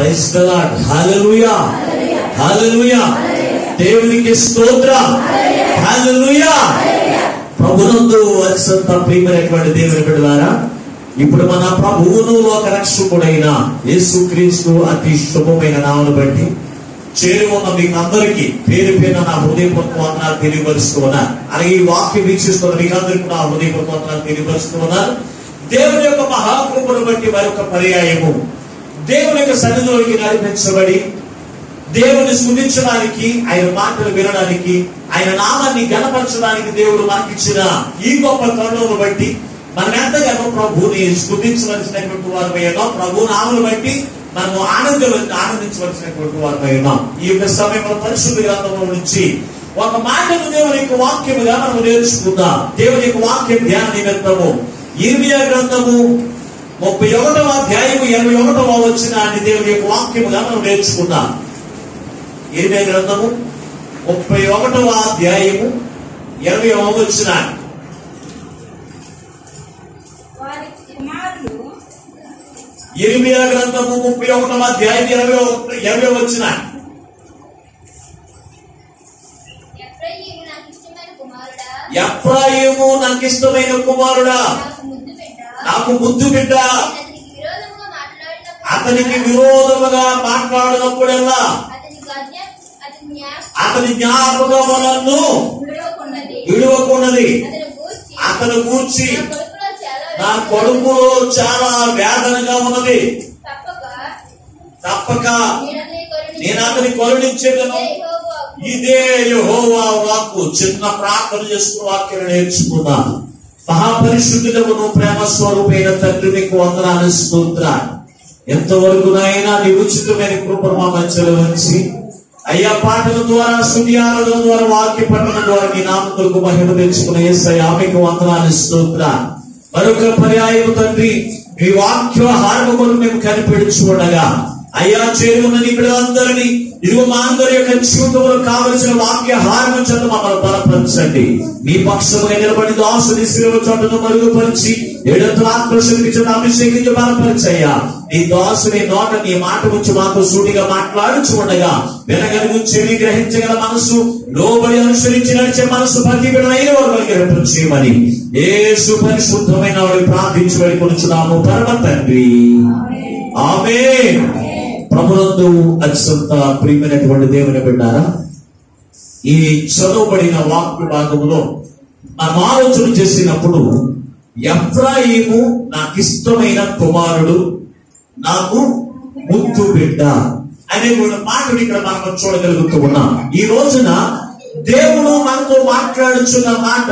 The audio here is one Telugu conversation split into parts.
Praise the lord hallelujah hallelujah దేవునికి స్తోత్ర హల్లెలూయా ప్రభునందు అత్యంత ప్రియమైనటువంటి దేవుని బిడ్డలారా ఇప్పుడు మన ప్రభువును లోక రక్షకుడైన యేసుక్రీస్తు అతి శుభమైన నామను బట్టి చేరి ఉన్న మీకు అందరికీ పేరు పేరున నా హృదయపూర్వక వందనాలు తెలియపరుస్తూ ఉన్నాను అలాగే ఈ వాక్యం వీక్షిస్తున్న మీకు అందరికీ నా హృదయపూర్వక వందనాలు తెలియపరుస్తూ ఉన్నాను దేవుని యొక్క మహాకృపను బట్టి మరొక పర్యాయము దేవుని యొక్క సన్నిధిలోకి నడిపించబడి దేవుని స్మరించడానికి ఆయన మాటలు వినడానికి ఆయన నామాన్ని గణపరచడానికి దేవుడు మనకిచ్చిన ఈ గొప్ప తరుణమును బట్టి మనం ఎంతగానో ప్రభుని స్మరించవలసినటువంటి వారమై ఉన్నాం ప్రభు నామను బట్టి మనము ఆనంద ఆనందించవలసినటువంటి వారమై ఉన్నాం ఈ యొక్క సమయంలో పరిశుద్ధ గ్రంథంలో నుంచి ఒక మాటను దేవుని యొక్క వాక్యముగా మనం నేర్చుకుందాం దేవుని యొక్క వాక్య ధ్యాన నిమిత్తము ఇర్మియా గ్రంథము ముప్పై ఒకటవ అధ్యాయము ఇరవై ఒకటవ వచ్చిన దేవుని యొక్క వాక్యముగా మనం నేర్చుకుందాం ఇరవై గ్రంథము ముప్పై ఒకటవ అధ్యాయము ఇరవై వచ్చిన వారి కుమారులు ఇరిమియా గ్రంథము ముప్పై ఒకటవ అధ్యాయం ఇరవై ఒకటి ఇరవై వచ్చిన ఎఫ్రాయిము నాకు ఇష్టమైన కుమారుడా ఎఫ్రాయిము నాకు ఇష్టమైన కుమారుడా నాకు ముద్దు పెట్ట నాకు ముద్దు బిడ్డ అతనికి అతనికి విరోధముగా మాట్లాడినప్పుడు విరోధముగా మాట్లాడినప్పుడల్లా అతని గద్య అతని జ్ఞాప అతని జ్ఞాపకములను విడవకున్నది విడువకున్నది అతను గూర్చి అతను కూర్చి నా కడుపులో నా చాలా కొడుకులో చాలా వేదనగా ఉన్నది తప్పక తప్పక నేను అతని కరుణించి నేను అతని కరుణించేదను ఇదే యెహోవా ఇదే యెహోవా వాక్కు చిన్న ప్రార్థన చేసుకున్న వాక్యం నేర్చుకున్నా మహాపరిశుద్ధులమును ప్రేమ స్వరూపైన తండ్రి మీకు వందనాలు స్తోత్ర ఎంతవరకు నాయనా నీ ఉచితమైన కృపను మా మధ్యలో ఉంచి అయ్యా పాటల ద్వారా స్థుతి ఆరాధన ద్వారా వాక్య పఠనం ద్వారా నీ నామకులకు మహిమ తెచ్చుకున్న ఏసయ్య ఆమెకు వందనాలు స్తోత్ర మరొక పర్యాయం తండ్రి మీ వాక్యాహారము కొరకు మేము కనిపెడుచుండగా అయ్యా చేరుకున్న నీ బిడ్డలందరినీ ఇదిగో మా అందరి యొక్క జీవితంలో కావలసిన వాక్యాహారం చేత మమ్మల్ని బలపరచండి మీ పక్షముగా నిలబడి దాసుని శిలువ చోటను మరుగుపరిచి ఏడంతల ఆత్మశక్తి చేత అభిషేకించి బలపరిచయ్యా నీ దాసుని నోట నీ మాట గురించి మాతో సూటిగా మాట్లాడుచు ఉండగా వినగలుగు చెవి గ్రహించగల మనసు లోబడి అనుసరించి నడిచే మనసు ప్రతి బిడ్డలైన వారు అనుగ్రహించమని యేసు పరిశుద్ధమైన వాడిని ప్రార్థించి వెళ్ళి పరమ తండ్రి ఆమె ప్రభునందు అత్యంత ప్రియమైనటువంటి దేవుని బిడ్డారా ఈ చదవబడిన వాక్య భాగంలో మనం ఆలోచన చేసినప్పుడు ఎఫ్రాయిము నాకు ఇష్టమైన కుమారుడు నాకు ముద్దు బిడ్డ అనే ఒక మాటను ఇక్కడ మనం చూడగలుగుతూ ఉన్నాం ఈ రోజున దేవుడు మనతో మాట్లాడుచున్న మాట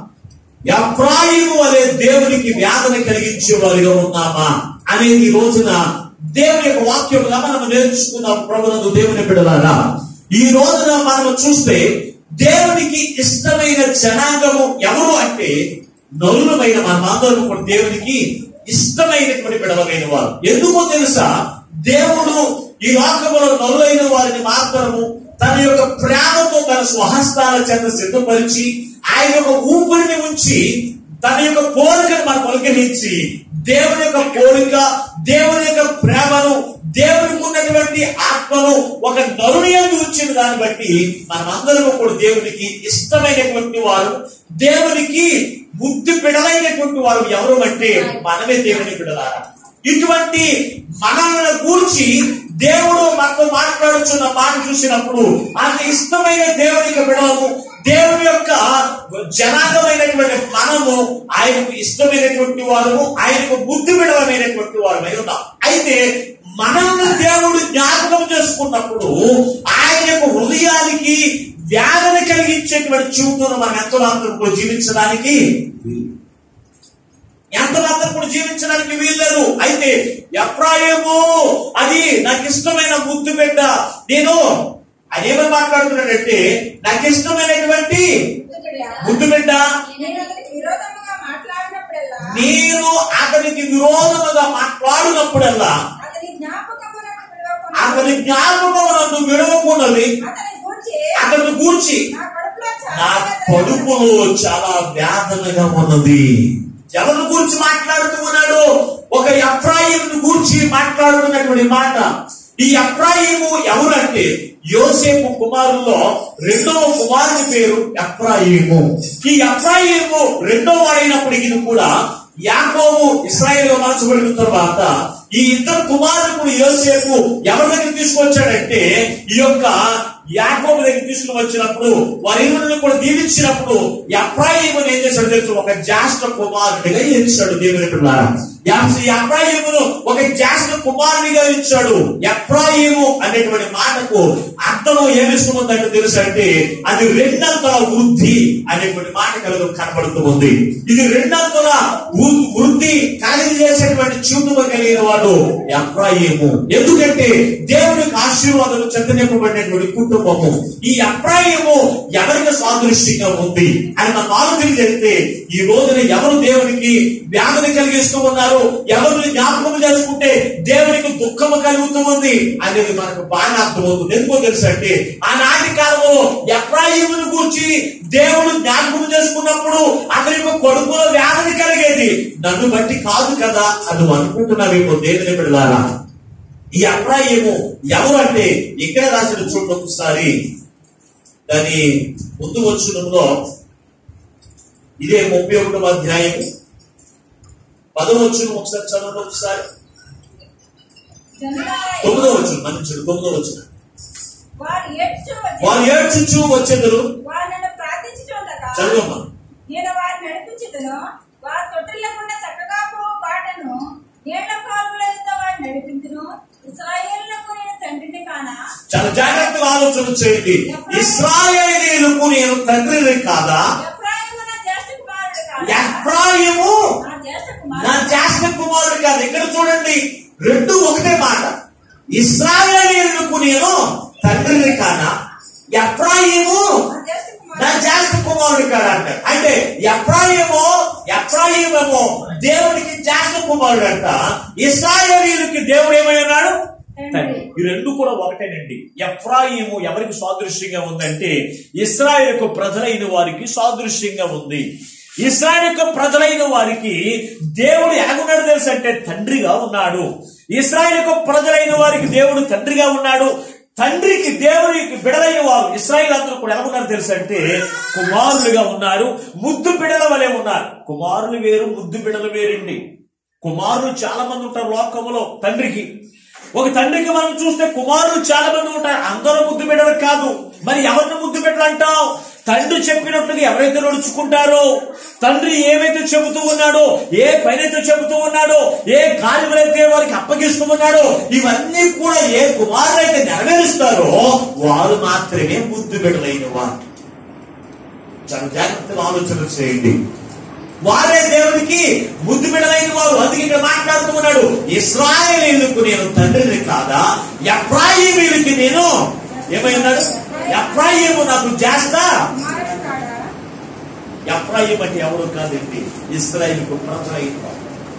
ఎఫ్రాయిము అనే దేవునికి వ్యాధన కలిగించే వారిగా ఉన్నామా అనేది ఈ రోజున దేవుని యొక్క వాక్యముగా మనం నేర్చుకున్నాం ప్రభునందు దేవుని బిడలారా ఈ రోజున మనం చూస్తే దేవునికి ఇష్టమైన జనాంగము ఎవరు అంటే నలులమైన మనమందరం కూడా దేవునికి ఇష్టమైనటువంటి బిడలమైన వారు ఎందుకో తెలుసా దేవుడు ఈ లోకములో నలులైన వారిని మాత్రము తన యొక్క ప్రేమతో తన స్వహస్తాల చేత సిద్ధపరిచి ఆయన యొక్క ఊపిరిని ఉంచి తన యొక్క కోరికను మనకు అనుగ్రహించి దేవుని యొక్క కోరిక దేవుని యొక్క ప్రేమను దేవునికి ఉన్నటువంటి ఆత్మను ఒక నరుణీయంగా ఉంచిన దాన్ని బట్టి మనమందరం కూడా దేవునికి ఇష్టమైనటువంటి వారు దేవునికి ముద్దు బిడలైనటువంటి వారు ఎవరు అంటే మనమే దేవుని బిడలారా ఇటువంటి మనల్ని కూర్చి దేవుడు మనతో మాట్లాడుచున్న మాట చూసినప్పుడు అంత ఇష్టమైన దేవునికి బిడలము దేవుని యొక్క జనాంగమైనటువంటి మనము ఆయనకు ఇష్టమైనటువంటి వారము ఆయనకు బుద్ధి బిడలమైనటువంటి వారమై ఉన్నాం అయితే మనల్ని దేవుడు జ్ఞాపకం చేసుకున్నప్పుడు ఆయన యొక్క హృదయానికి వ్యాధన కలిగించేటువంటి జీవితంలో మనం ఎంతో మాత్రం కూడా జీవించడానికి ఎంత మాత్రం కూడా జీవించడానికి వీల్లేదు అయితే ఎఫ్రాయిము అది నాకు ఇష్టమైన ముద్దు బిడ్డ నేను ఆయన ఏమని మాట్లాడుతున్నాడంటే నాకు ఇష్టమైనటువంటి ముద్దు బిడ్డ నేను అతనికి విరోధముగా మాట్లాడినప్పుడల్లా నేను అతనికి విరోధముగా మాట్లాడినప్పుడల్లా అతని జ్ఞాపకములను విడవకుండా అతని జ్ఞాపకములను విడవకున్నది అతని గూర్చి అతని గూర్చి నా కడుపులో నా చాలా కడుపులో చాలా వేదనగా ఉన్నది ఎవరిని గురించి మాట్లాడుతూ ఉన్నాడు ఒక ఎఫ్రాయిం గురించి మాట్లాడుతున్నటువంటి మాట ఈ ఎఫ్రాయిము ఎవరంటే యోసేపు కుమారుల్లో రెండవ కుమారుని పేరు ఎఫ్రాయిము ఈ ఎఫ్రాయిము రెండో వాడైనప్పటికీ కూడా యాకోబు ఇస్రాయేల్ మార్చబడిన తర్వాత ఈ ఇద్దరు కుమారుడు యోసేపు ఎవరి దగ్గర తీసుకొచ్చాడంటే ఈ యొక్క యాకోబు దగ్గర తీసుకుని వచ్చినప్పుడు వారి ఇరువురిని కూడా దీవించినప్పుడు ఎఫ్రాయిమును ఏం చేశాడు తెలుసు ఒక జాస్త కుమారుడిగా ఎంచాడు దేవుని పిల్లారా ఎఫ్రాయిమును ఒక జాస్త కుమారునిగా ఇచ్చాడు ఎఫ్రాయిము అనేటువంటి మాటకు అర్థం ఏమిస్తుందంటే తెలుసు అంటే అది రెండంతల వృద్ధి అనేటువంటి మాట కలుగు కనబడుతూ ఉంది ఇది రెండంతల వృ- వృద్ధి కలిగజేసేటువంటి చూపుగా కలిగిన వాడు ఎఫ్రాయిము ఎందుకంటే దేవునికి ఆశీర్వాదం చెందనివ్వబడినటువంటి కుటుంబము ఈ అప్రాయము ఎవరికి సాదృశ్యంగా ఉంది అని మనం ఆలోచన చేస్తే ఈ రోజున ఎవరు దేవునికి వ్యాధిని కలిగిస్తూ ఉన్నారు ఎవరిని జ్ఞాపకం చేసుకుంటే దేవునికి దుఃఖము కలుగుతూ ఉంది అనేది మనకు బాగా అర్థమవుతుంది ఎందుకో తెలుసు అంటే ఆనాటి కాలంలో ఎప్రాయిమును కూర్చి దేవుడు జ్ఞాపకం చేసుకున్నప్పుడు అతనికి కొడుకులో వ్యాధిని కలిగేది నన్ను బట్టి కాదు కదా అని నువ్వు అనుకుంటున్నావేమో దేవుని బిడ్డలారా ఈ అప్రాయము ఎవరు అంటే ఇక్కడ రాసిన చూడండి ఒకసారి దాని ముందు వచ్చునంలో ఇదే ముప్పై ఒకటవ అధ్యాయం పదవచ్చును ఒకసారి చదవండి ఒకసారి జనులారా, తొమ్మిదో వచ్చు మన్నించడు తొమ్మిదో వచ్చు వారు ఏడ్చు వచ్చి- వారు ఏడ్చుచు వచ్చేదరు వారు నన్ను ప్రార్థించుచుండగా, చదువమ్మా నేను వారిని నడిపించుదును వారు తొట్టిల్లకుండా చక్కగా పోవు బాటను నీళ్ల కాలువల యుద్ధ వారిని నడిపించును ఇస్రాయేలులకు నేను తండ్రిని కానా చాలా జాగ్రత్తగా ఆలోచన చేయండి ఇస్రాయేలీలకు నేను తండ్రిని కాదా ఎఫ్రాయిము నా జ్యేష్ఠ కుమారుడు కాదా ఎఫ్రాయిము నా జ్యేష్ఠ నా కుమారుడు జాస్త కుమారుడు కాదు ఇక్కడ చూడండి రెండు ఒకటే మాట ఇస్రాయేలీలకు నేను తండ్రిని కానా ఎఫ్రాయిము నా జ్యేష్ఠ నా కుమారుడు జాస్త కుమారుడు కాదు అంటారు అంటే ఎఫ్రాయిమో ఎఫ్రాయిమేమో దేవుడికి జాస్త కుమారుడు అంట ఇస్రాయేలీలకి దేవుడు ఏమై ఉన్నాడు తండ్రి. ఈ రెండు కూడా ఒకటేనండి ఎఫ్రాయిము ఎవరికి సాదృశ్యంగా ఉందంటే ఇస్రాయేల్ యొక్క ప్రజలైన వారికి సాదృశ్యంగా ఉంది ఇస్రాయేల్ యొక్క ప్రజలైన వారికి దేవుడు ఎలాగున్నాడు తెలుసు అంటే తండ్రిగా ఉన్నాడు ఇస్రాయేల్ యొక్క ప్రజలైన వారికి దేవుడు తండ్రిగా ఉన్నాడు తండ్రికి దేవునికి బిడలైన వారు ఇస్రాయిల్ అందరూ కూడా ఎలా ఉన్నారు తెలుసు అంటే కుమారులుగా ఉన్నారు ముద్దు బిడల వలె ఉన్నారు కుమారులు వేరు ముద్దు బిడలు వేరండి కుమారులు చాలా మంది ఉంటారు లోకములో తండ్రికి ఒక తండ్రికి మనం చూస్తే కుమారులు చాలా మంది ఉంటారు అందరూ ముద్దు బిడ్డలు కాదు మరి ఎవరిని ముద్దు బిడ్డలు అంటాం తండ్రి చెప్పినట్టుగా ఎవరైతే నడుచుకుంటారో తండ్రి ఏమైతే చెబుతూ ఉన్నాడో ఏ పనైతే చెబుతూ ఉన్నాడో ఏ కార్యములైతే వారికి అప్పగిస్తూ ఉన్నాడో ఇవన్నీ కూడా ఏ కుమారులైతే నెరవేరుస్తారో వారు మాత్రమే ముద్దు బిడ్డలైన వారు చాలా జాగ్రత్తగా ఆలోచన చేయండి వారే దేవునికి ముద్దు బిడలైన వారు అందుకే ఇక్కడ మాట్లాడుతూ ఉన్నాడు ఇస్రాయేలీలకు నేను తండ్రిని కాదా ఎఫ్రాయిమీలకి నేను ఏమైనాడు ఎఫ్రాయిము నాకు చేస్తా కుమారుడు కాడా ఎఫ్రాయిం అంటే ఎవరు కాదండి ఇస్రాయిల్కు ప్రజలైన వారు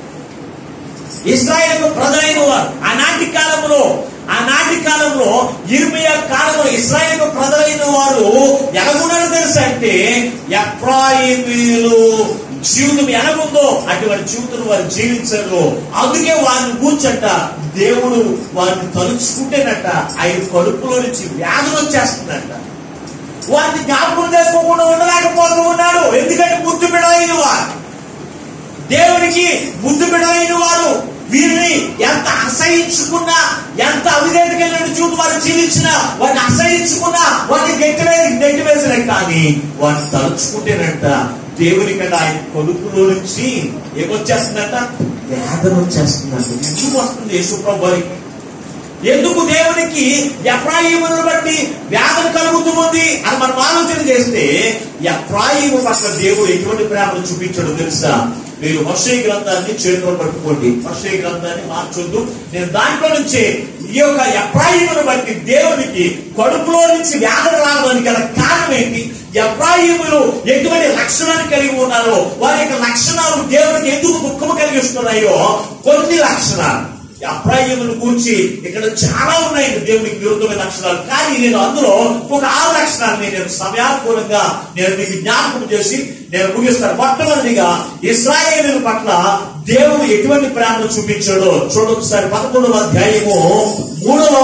ఇస్రాయేల్కు ప్రజలైన వారు ఆనాటి కాలంలో ఆనాటి కాలంలో ఇర్మియా కాలంలో ఇస్రాయేల్కు ప్రజలైన వారు ఎలాగున్నారు తెలుసా అంటే ఎఫ్రాయిమీలు జీవితం ఎలాగుందో అటువంటి జీవితం వారు జీవించారు అందుకే వారిని కూర్చంట దేవుడు వారిని తలుచుకుంటేనట ఆయన కడుపులో నుంచి వ్యాధులు వచ్చేస్తుందంట వారిని జ్ఞాపకం చేసుకోకుండా ఉండలేకపోతూ ఉన్నాడు ఎందుకంటే ముద్దు బిడలైన వారు దేవునికి ముద్దు బిడలైన వారు వీరిని ఎంత అసహించుకున్నా ఎంత అవిధేత కలిగిన చూపు వారు జీవించినా వారిని అసహించుకున్నా వారిని గట్టివేసి గట్టివేసిన కానీ వారిని తలుచుకుంటేనంట దేవునికంటే ఆయన కొడుకులో నుంచి ఏమొచ్చేస్తుందంట వేదన వచ్చేస్తుందంట ఎందుకు వస్తుంది యేసుప్రభు వారికి ఎందుకు దేవునికి ఎఫ్రాయిమును బట్టి వ్యాధన కలుగుతూ ఉంది అని మనం ఆలోచన చేస్తే ఎఫ్రాయిము పట్ల దేవుడు ఎటువంటి ప్రేమను చూపించడం తెలుసా మీరు వర్షయ గ్రంథాన్ని చేతిలో పట్టుకోండి వర్షయ గ్రంథాన్ని మార్చొద్దు నేను దాంట్లో నుంచే ఈ యొక్క ఎఫ్రాయిమును బట్టి దేవునికి కడుపులో నుంచి వ్యాధన రావడానికి గల కారణం ఏంటి ఎఫ్రాయిములు ఎటువంటి లక్షణాలు కలిగి ఉన్నారో వారి యొక్క లక్షణాలు దేవునికి ఎందుకు దుఃఖము కలిగిస్తున్నాయో కొన్ని లక్షణాలు అప్రాయమును కూర్చి ఇక్కడ చాలా ఉన్నాయి దేవునికి విరుద్ధమైన లక్షణాలు కానీ నేను అందులో ఒక ఆరు లక్షణాలని నేను సమయానుకూలంగా నేను మీకు జ్ఞాపకం చేసి నేను ముగిస్తాను మొట్టమొదటిగా ఇస్రాయేలు పట్ల దేవుడు ఎటువంటి ప్రేమను చూపించాడో చూడ ఒకసారి పదకొండవ అధ్యాయము మూడవ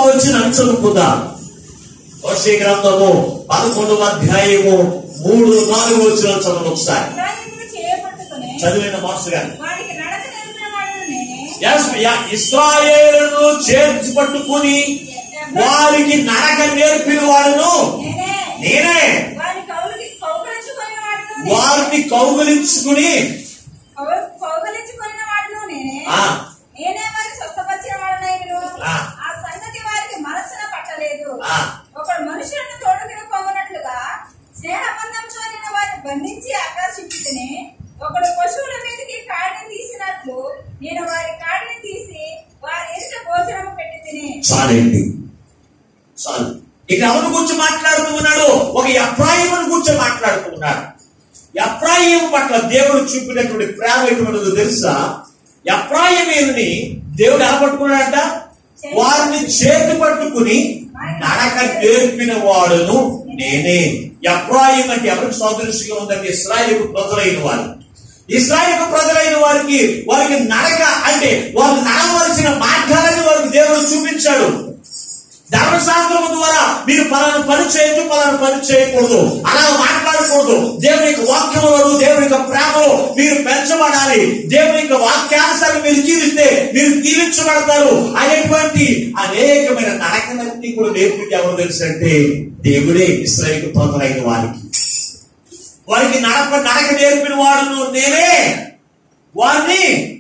వచనాన్ని చదువుకుందాం వర్షీ గ్రంథము పదకొండవ అధ్యాయము మూడు నాలుగు వచ్చిన చదువు ఒకసారి ఇస్రాయేలును చేయబట్టుకుని చదివిన మాస్టర్ గారు వారికి నడక నేర్పిన వాడును నేనే Yes, యా- ఇస్రాయేలును చేర్చి పట్టుకుని వారికి నడక నేర్పిన వాడును నేనే నేనే వారి కౌలుకి కౌగలించుకుని వాడును నేనే. వారిని కౌగులించుకుని కౌలు- కౌగలించుకుని వాడును నేనే ఆ, నేనే వారిని స్వస్థపరిచిన వాడునైను ఆ. ఆ సంగతి వారికి మనసున పట్టలేదు ఆ. ఒకడు మనుషులను తోడుకుని పొమ్మనట్లుగా స్నేహబంధంతో నేను వారిని బంధించి ఆకర్షించుకుని ఒకడు పశువుల మీదకి కాడిని తీసినట్లు నేను వారి కాడిని తీసి వారి ఎదుట భోజనం పెట్టి తిని చాలండి చాలు ఇక ఎవరి గురించి మాట్లాడుతూ ఉన్నాడు ఒక ఎఫ్రాయిముని గురించి మాట్లాడుతూ ఉన్నాడు ఎఫ్రాయిం పట్ల దేవుడు చూపినటువంటి ప్రేమ ఎటువంటిదో తెలుసా ఎఫ్రాయిమీని దేవుడు ఎలా పట్టుకున్నాడంట వారిని చేతి పట్టుకుని నడక నేర్పిన వాడును నేనే ఎఫ్రాయిం అంటే ఎవరికి సాదృశ్యంగా ఉందంటే ఇస్రాయిల్ ప్రజలైన వారు ఇస్రాయిల్ ప్రజలైన వారికి వారికి నడక అంటే వారు నడవలసిన మార్గాలను వారికి దేవుడు చూపించాడు ధర్మశాస్త్రం ద్వారా మీరు పలానా పని చేయొద్దు పలానా పని చేయకూడదు అలా మాట్లాడకూడదు దేవుని యొక్క వాక్యములను దేవుని యొక్క ప్రేమలో మీరు పెంచబడాలి దేవుని యొక్క వాక్యానుసారం మీరు జీవిస్తే మీరు దీవించబడతారు అనేటువంటి అనేకమైన నడకలన్నీ కూడా నేర్పింది ఎవరు తెలుసు అంటే దేవుడే ఇస్రాయిల్ ప్రజలైన వారికి వారికి నడక నడక నేర్పిన వాడును నేనే వారిని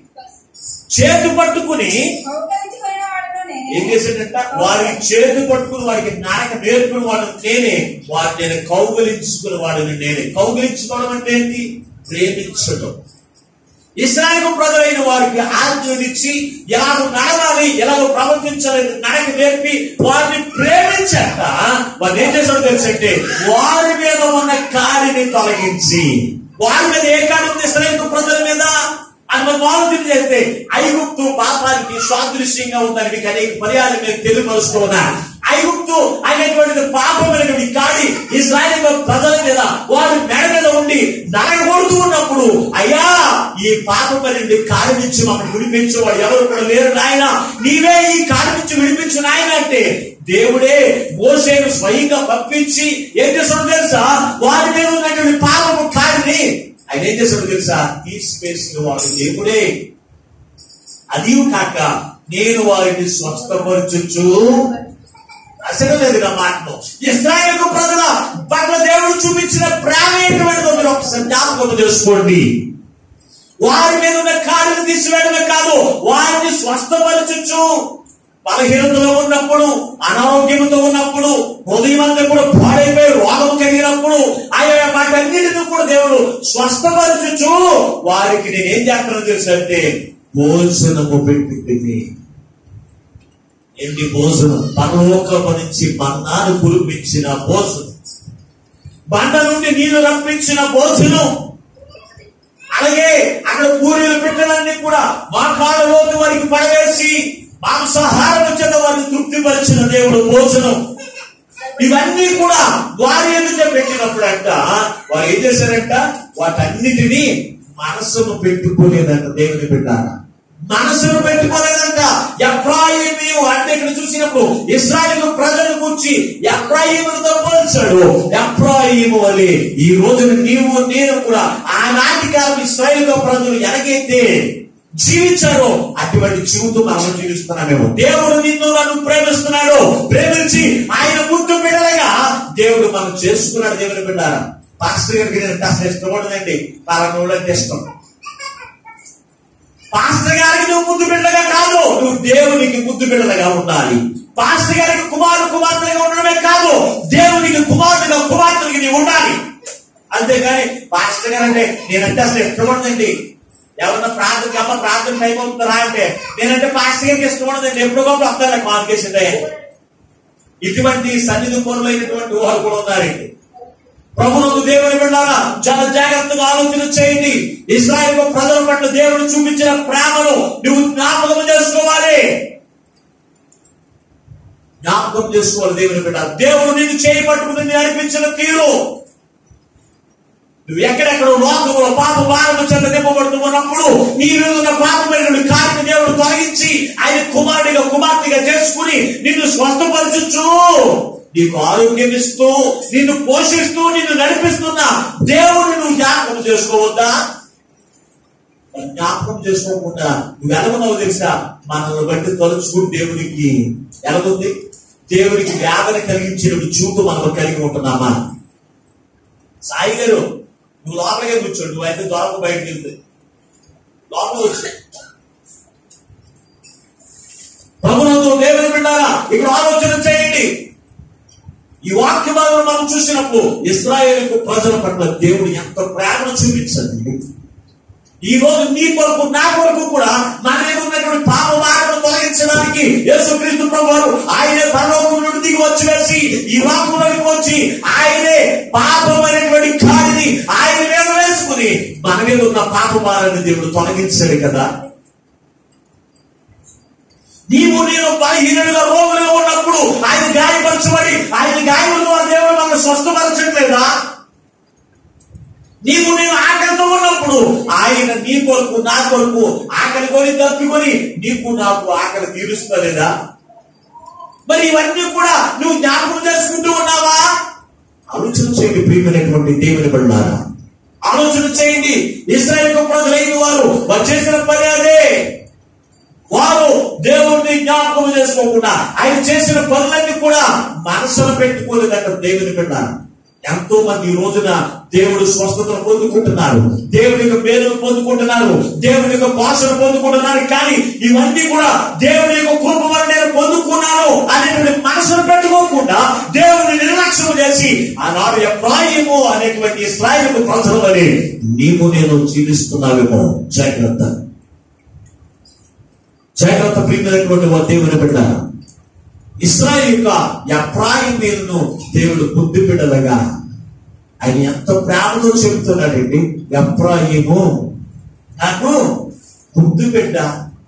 చేతు పట్టుకుని కౌగలించుకుని వాడును నేనే ఏం చేశాడంట వారికి చేతి పట్టుకుని వారికి నాయక నేర్పిన వాడు నేనే వారిని నేను కౌగలించుకున్న వాడిని నేనే కౌగలించుకోవడం అంటే ఏంటి ప్రేమించడం ఇస్రాయల్ ప్రజలైన వారికి ఆజ్ఞనిచ్చి ఎలాగ నడవాలి ఎలాగ ప్రవర్తించాలని నడక నేర్పి వారిని ప్రేమించాక వారు ఏం చేశాడో తెలుసంటే వారి మీద ఉన్న కాడిని తొలగించి వారి మీద ఏ కాడి ఉంది ఇస్రాయల్ ప్రజల మీద అని మనం ఆలోచన చేస్తే ఐగుప్తు పాపానికి సాదృశ్యంగా ఉందని మీకు అనేక పర్యాలు మీరు తెలియపరుస్తున్నా ఐగుప్తు అనేటువంటిది పాపమైనటువంటి కాడి ఇస్రాయల్ ప్రజల మీద వారి మెడ మీద ఉండి నరగొడుతూ ఉన్నప్పుడు అయ్యా ఈ పాపమైనటువంటి కాడి నుంచి మమ్మల్ని విడిపించేవాడు ఎవరు కూడా లేరు నాయన నీవే ఈ కాడి నుంచి విడిపించు నాయన అంటే దేవుడే మోసేను స్వయంగా పంపించి ఏం చేస్తాడు తెలుసా వారి మీద ఉన్నటువంటి పాపము కాడిని ఆయన ఏం చేస్తాడు తెలుసా తీసివేసిన వాడు దేవుడే అది కాక నేను వారిని స్వస్థపరచుచు అసలు లేదు నా మాటను ఇస్రాయేల్ ప్రజల పట్ల దేవుడు చూపించిన ప్రేమ ఏంటంటే మీరు ఒకసారి జ్ఞాపకం చేసుకోండి వారి మీద ఉన్న కాళ్ళను తీసివేయడమే కాదు వారిని స్వస్థపరచుచు బలహీనతలో ఉన్నప్పుడు అనారోగ్యంతో ఉన్నప్పుడు హృదయం అంతా కూడా పాడైపోయి రోగం కలిగినప్పుడు ఆయా వాటన్నిటిని కూడా దేవుడు స్వస్థపరచుచు వారికి నేను ఏం చేస్తానో తెలుసు అంటే భోజనము పెట్టింది ఏంటి భోజనం పరలోకము నుంచి మన్నాను కురిపించిన భోజనం బండ నుండి నీళ్లు రప్పించిన భోజనం అలాగే అక్కడ పూరీలు పెట్టడాన్ని కూడా మాకాల లోతు వారికి పడవేసి మాంసాహారం చెంద వారిని తృప్తిపరిచిన దేవుడు భోజనం ఇవన్నీ కూడా వారి ఎదుట పెట్టినప్పుడు అంట వారు ఏం చేశారంట వాటన్నిటినీ మనసును పెట్టుకోలేదంట దేవుని పెట్టారా మనసును పెట్టుకోలేదంట ఎఫ్రాయిమీము అంటే ఇక్కడ చూసినప్పుడు ఇస్రాయేల్ ప్రజల గురించి ఎఫ్రాయిములతో పోల్చాడు ఎఫ్రాయిము వలె ఈ రోజున నీవు నేను కూడా ఆనాటి కాలం ఇస్రాయేల్ ప్రజలు ఎలాగైతే జీవించారో అటువంటి జీవితం మనం జీవిస్తున్నామేమో దేవుడు నిన్ను నన్ను ప్రేమిస్తున్నాడు ప్రేమించి ఆయన ముద్దు బిడ్డలుగా దేవుడు మనం చేసుకున్నాడు దేవుని బిడ్డారా పాస్టర్ గారికి నేను కాస్త ఇష్టం ఉండదండి పలానోడు అంటే ఇష్టం పాస్టర్ గారికి నువ్వు ముద్దు బిడ్డగా కాదు నువ్వు దేవునికి ముద్దు బిడ్డలుగా ఉండాలి పాస్టర్ గారికి కుమారుడు కుమార్తెగా ఉండడమే కాదు దేవునికి కుమారుడుగా కుమార్తెలకి నీవు ఉండాలి అంతేగాని పాస్టర్ గారు అంటే నేనంటే అసలు ఇష్టం ఉండదండి ఎవరన్నా ప్రార్థనకి అమ్మ ప్రార్థన టైం అవుతుందా అంటే నేనంటే పాస్టర్ గారికి ఇష్టం ఉండదండి ఎప్పుడు కూడా వస్తాను నాకు మార్కేషన్ ఇటువంటి సన్నిధి పరులైనటువంటి ఊహలు కూడా ఉన్నారండి ప్రభునందు దేవుని బిడ్డారా చాలా జాగ్రత్తగా ఆలోచన చేయండి ఇస్రాయల్ ప్రజల పట్ల దేవుడు చూపించిన ప్రేమను నువ్వు జ్ఞాపకం చేసుకోవాలి జ్ఞాపకం చేసుకోవాలి దేవుని బిడ్డ దేవుడు నిన్ను చేయి పట్టుకుని నడిపించిన తీరు నువ్వు ఎక్కడెక్కడ లోకంలో పాప భారము చెంత నింపబడుతూ ఉన్నప్పుడు నీ మీద ఉన్న పాపమైన కార్య దేవుడు తొలగించి ఆయన కుమారుడిగా కుమార్తెగా చేసుకుని నిన్ను స్వస్థపరచుచు నీకు ఆరోగ్యం ఇస్తూ నిన్ను పోషిస్తూ నిన్ను నడిపిస్తున్న దేవుడు నువ్వు జ్ఞాపకం చేసుకోవద్దా మరి జ్ఞాపకం చేసుకోకుండా నువ్వు ఎలాగున్నావు తెలుసా మనల్ని బట్టి తలుచుకుని దేవునికి ఎలాగుంది దేవునికి వ్యాధని కలిగించిన చూపు మనం కలిగి ఉంటున్నామా సాయి గారు నువ్వు లోపలికే కూర్చోండి నువ్వు అయితే దొరక బయటకు వెళ్తే లోపల వచ్చి ప్రభునందు దేవుని బిడ్డారా ఇక్కడ ఆలోచన చేయండి ఈ వాక్యమాలను మనం చూసినప్పుడు ఇస్రాయేల్కు ప్రజల పట్ల దేవుడు ఎంత ప్రేమను చూపించండి ఈ రోజు నీ కొరకు నా కొరకు కూడా మన మీద ఉన్నటువంటి పాప మార్గం తొలగించడానికి యేసుక్రీస్తు ప్రభు వారు ఆయనే పరలోకం నుండి దిగి వచ్చి వేసి ఈ లోకంలోకి వచ్చి ఆయనే పాపం అనేటువంటి కాడిని ఆయన మీద వేసుకుని మన మీద ఉన్న పాప భారాన్ని దేవుడు తొలగించాడు కదా నీవు నేను బలహీనుడిగా రోగులుగా ఉన్నప్పుడు ఆయన గాయపరచబడి ఆయన గాయముల ద్వారా దేవుడు మనల్ని స్వస్థపరచట్లేదా నీవు నేను ఆకలితో ఉన్నప్పుడు ఆయన నీ కొరకు నా కొరకు ఆకలి కొని తప్పుకొని నీకు నాకు ఆకలి తీరుస్తలేదా మరి ఇవన్నీ కూడా నువ్వు జ్ఞాపకం చేసుకుంటూ ఉన్నావా ఆలోచన చేయండి ప్రియమైనటువంటి దేవుని పడినారా ఆలోచన చేయండి ఇస్రాయేల్ ప్రజలైన వారు వారు చేసిన పని అదే వారు దేవుడిని జ్ఞాపకం చేసుకోకుండా ఆయన చేసిన పనులన్నీ కూడా మనసులో పెట్టుకోలేదంట దేవుని బిడ్డ ఎంతో మంది ఈ రోజున దేవుడు స్వస్థతను పొందుకుంటున్నారు దేవుని యొక్క మేలును పొందుకుంటున్నారు దేవుని యొక్క భాషను పొందుకుంటున్నారు కానీ ఇవన్నీ కూడా దేవుని యొక్క కృప వల్ల నేను పొందుకున్నాను అనేటువంటి మనసును పెట్టుకోకుండా దేవుని నిర్లక్ష్యం చేసి ఆనాడు ఎప్రాయము అనేటువంటి ఇస్రాయిలకు ప్రజలు అని నీవు నేను జీవిస్తున్నావేమో జాగ్రత్త జాగ్రత్త ప్రియమైనటువంటి వారు దేవుని బిడ్డ ఇస్రాయిల్ యొక్క ఎప్రాయిమీలను దేవుడు బుద్ధి బిడ్డలుగా ఆయన ఎంత ప్రేమతో చెబుతున్నాడండి ఎప్రాయిము నాకు బుద్ధి బిడ్డ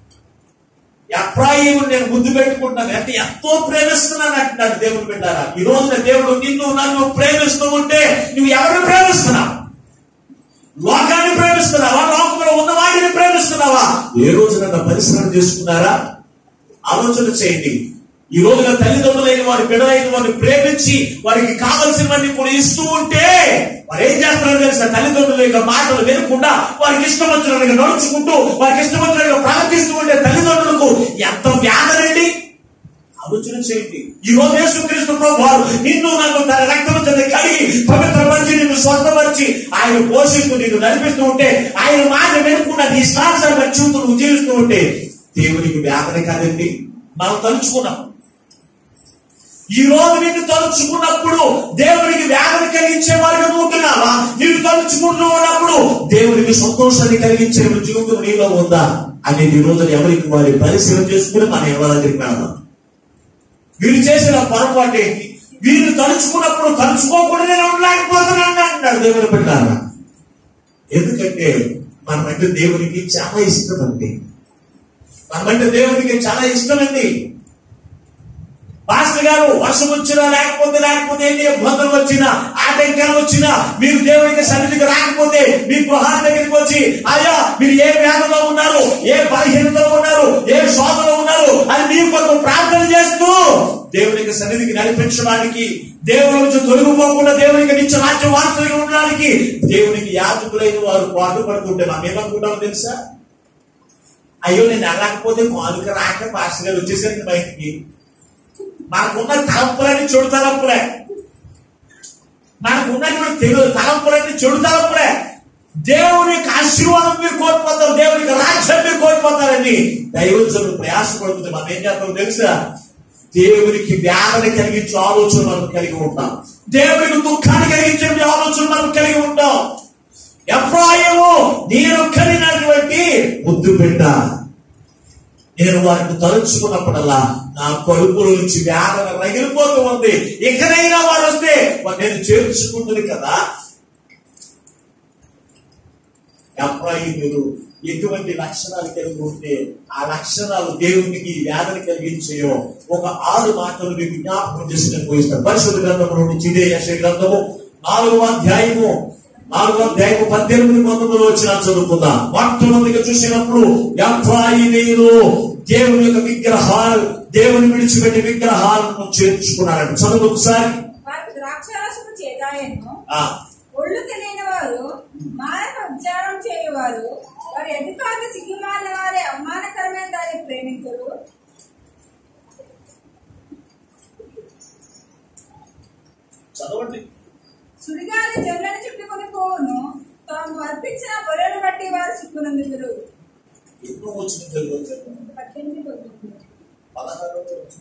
ఎప్రాయిము నేను బుద్ధి పెట్టుకుంటాను అంటే ఎంతో ప్రేమిస్తున్నాను అంటున్నాడు దేవుడు బిడ్డారా ఈ రోజున దేవుడు నిన్ను నన్ను ప్రేమిస్తూ ఉంటే నువ్వు ఎవరిని ప్రేమిస్తున్నావు లోకాన్ని ప్రేమిస్తున్నావా లోకంలో ఉన్న వాటిని ప్రేమిస్తున్నావా ఏ రోజున పరిశ్రమ చేసుకున్నారా ఆలోచన చేయండి ఈ రోజున తల్లిదండ్రులైన వారి బిడ్డలైన వారిని ప్రేమించి వారికి కావలసినవన్నీ కూడా ఇస్తూ ఉంటే వారు ఏం చేస్తారో తెలిసిన తల్లిదండ్రుల యొక్క మాటలు వినకుండా వారికి ఇష్టం వచ్చినట్టుగా నడుచుకుంటూ వారికి ఇష్టం వచ్చినట్టుగా ప్రవర్తిస్తూ ఉంటే తల్లిదండ్రులకు ఎంత వ్యాధనండి ఆలోచన చేయండి ఈ రోజు యేసుక్రీస్తు ప్రభు వారు నిన్ను నన్ను తన రక్తం చెంది కడిగి పవిత్రపరిచి నిన్ను స్వస్థపరిచి ఆయన పోషిస్తూ నిన్ను నడిపిస్తూ ఉంటే ఆయన మాట వినకుండా నీ ఇష్టానుసారంగా చూస్తూ నువ్వు జీవిస్తూ ఉంటే దేవునికి వ్యాధన కాదండి మనం తలుచుకున్నాం ఈ రోజు నిన్ను తలుచుకున్నప్పుడు దేవునికి వ్యాధన కలిగించే వారిగా నువ్వు ఉంటున్నావా నిన్ను తలుచుకుంటూ ఉన్నప్పుడు దేవునికి సంతోషాన్ని కలిగించే జీవితం నీలో ఉందా అనేది ఈ రోజు ఎవరికి వారి పరిశీలన చేసుకుని మనం ఎవరి దగ్గరికి వెళ్దాం వీరు చేసిన పొరపాటు ఏంటి వీరు తలుచుకున్నప్పుడు తలుచుకోకుండా నేను ఉండలేకపోతున్నాను అంటున్నాడు దేవుని పెట్టారా ఎందుకంటే మనమంటే దేవునికి చాలా ఇష్టం అండి మనమంటే దేవునికి చాలా ఇష్టం అండి పాస్టర్ గారు వర్షం వచ్చినా లేకపోతే లేకపోతే ఎన్ని ఇబ్బందులు వచ్చినా ఆటంకాలు వచ్చినా మీరు దేవునికి సన్నిధికి రాకపోతే మీ గృహాల దగ్గరికి వచ్చి అయ్యా మీరు ఏ వేదనలో ఉన్నారు ఏ బలహీనతలో ఉన్నారు ఏ శోధనలో ఉన్నారు అని మీ కొరకు ప్రార్థన చేస్తూ దేవునికి సన్నిధికి నడిపించడానికి దేవుని నుంచి తొలగిపోకుండా దేవునికి నిత్య రాజ్య వారసులుగా ఉండడానికి దేవునికి యాజకులైన వారు పాటుపడుతుంటే మనం ఏమనుకుంటామో తెలుసా అయ్యో నేను వెళ్ళకపోతే మాలుక రాక పాస్టర్ గారు వచ్చేసరికి బయటికి మనకున్న తలంపులన్నీ చెడు తలంపులే మనకున్నటువంటి తెలుగు తలంపులన్నీ చెడు తలంపులే దేవుని యొక్క ఆశీర్వాదం మీరు కోల్పోతారు దేవుని యొక్క రాజ్యం మీరు కోల్పోతారండి దైవజనులు ప్రయాసపడుతుంది మనం ఏం చేస్తాం తెలుసా దేవునికి వ్యాధని కలిగించే ఆలోచన మనం కలిగి ఉంటాం దేవునికి దుఃఖాన్ని కలిగించే ఆలోచన మనం కలిగి ఉంటాం ఎఫ్రాయము నేను కలిగినటువంటి ముద్దు బిడ్డ నేను వారిని తలుచుకున్నప్పుడల్లా నా కడుపులో నుంచి వేదన రగిలిపోతూ ఉంది ఎక్కడైనా వారు వస్తే వారు నేను చేర్చుకుంటుంది కదా అప్రాయిలు ఎటువంటి లక్షణాలు కలిగి ఉంటే ఆ లక్షణాలు దేవునికి వేదన కలిగించేయో ఒక ఆరు మాటలు మీకు జ్ఞాపకం చేసి నేను పోయిస్తాను పరిశుద్ధ గ్రంథము నుండి చిదే యశ గ్రంథము నాలుగవ అధ్యాయము నాలుగో అధ్యాయం పద్దెనిమిది పంతొమ్మిది వచ్చిన చదువుకుందాం మొట్టమొదటిగా చూసినప్పుడు ఎఫ్రాయిమీయులు దేవుని యొక్క విగ్రహాలు దేవుని విడిచిపెట్టి విగ్రహాలను చేర్చుకున్నారంట చదువు ఒకసారి వారికి ద్రాక్షారసము చేదాయను ఆ, ఒళ్ళు తెలియని వారు మానవ విచారం చేయవారు వారి అధికారులు సిగ్గుమాలిన వారి అవమానకరమైన దాన్ని ప్రేమించరు చదవండి సుడిగాలి జల్లని చుట్టుకొని పోవును తాము అర్పించిన బొర్రెలు బట్టి వారు సిగ్గునందుతురు ఎన్నో వచ్చిన తెలుగు పద్దెనిమిది పంతొమ్మిది. పదహారు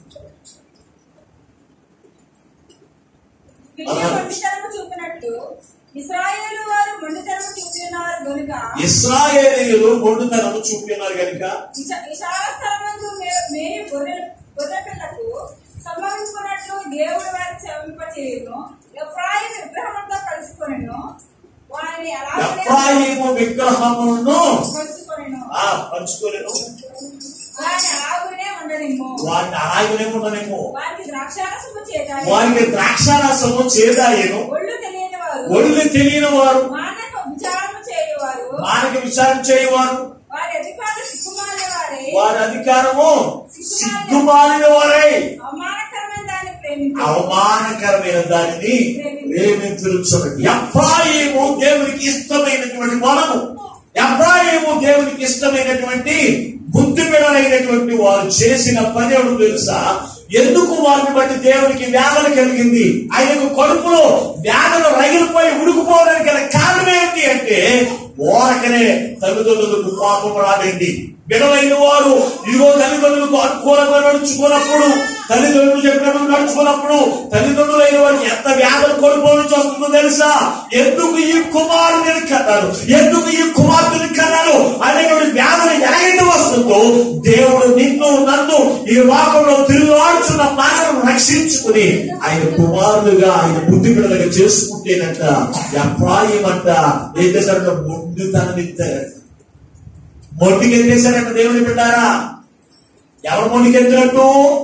పిల్లలు మొండితనము చూపినట్టు ఇస్రాయేలు వారు మొండితనము చూపినారు గనుక ఇస్రాయేలీయులు మొండుతనము చూపినారు కనుక విశా- విశాల స్థలమందు మే- మేరీ గొర్రె గొర్రె పిల్లకు సంభవించుకున్నట్లు దేవుడు వారికి శ్రమింపచేయును ఎఫ్రాయిం విగ్రహంతో కలిసికొనెను వారిని అలాగనే ఎఫ్రాయిము విగ్రహములను కలుసుకొనెను ఆ పంచుకోలేను వారిని అలాగనే ఉండనిమ్ము వాటిని అలాగనే ఉండనేమో వారికి ద్రాక్షారసము చేత వారికి ద్రాక్షారసము చేదాయను ఒళ్ళు తెలియని వారు ఒళ్ళు తెలియని వారు మానక విచారము చేయువారు మానక విచారం చేయవారు వారి అధికారులు సిగ్గుమాలిన వారే వారి అధికారము సిగ్గుమాలిన వారై అవమానకరమైన దాన్ని ప్రేమించారు అవమానకరమైన దానిని ప్రేమించున్నట్టు ఎఫ్రాయిము దేవునికి ఇష్టమైనటువంటి వనము ఎఫ్రాయిము దేవునికి ఇష్టమైనటువంటి బుద్ధి పిల్లలైనటువంటి వారు చేసిన పని ఎవడు తెలుసా ఎందుకు వారిని బట్టి దేవునికి వేదన కలిగింది ఆయనకు కడుపులో వేదన రగిలిపోయి ఉడికిపోవడానికి గల కారణం ఏంటి అంటే ఓరకనే తల్లిదండ్రులకు పాపం రాదండి బిడలైన వారు ఇదిగో తల్లిదండ్రులకు అనుకూలంగా నడుచుకున్నప్పుడు తల్లిదండ్రులు చెప్పినప్పుడు నడుచుకున్నప్పుడు తల్లిదండ్రులైన వారికి ఎంత వ్యాధులు కోల్పోవాల్సి వస్తుందో తెలుసా ఎందుకు ఈ కుమారుని కన్నారు ఎందుకు ఈ కుమార్తెని కన్నారు అనేటువంటి వ్యాధులు ఎలాగైతే వస్తుందో దేవుడు నిన్ను నన్ను ఈ లోకంలో తిరుగులాడుచున్న మానవులను రక్షించుకుని ఆయన కుమారులుగా ఆయన బుద్ధి పిల్లలుగా చేసుకుంటేనంట ఎప్రాయమంట ఏం చేశారంట ముందుతనం ఇస్తారంట మొండికెత్తేశారంట దేవుని బిడ్డారా ఎవరు మొండికెత్తినట్టు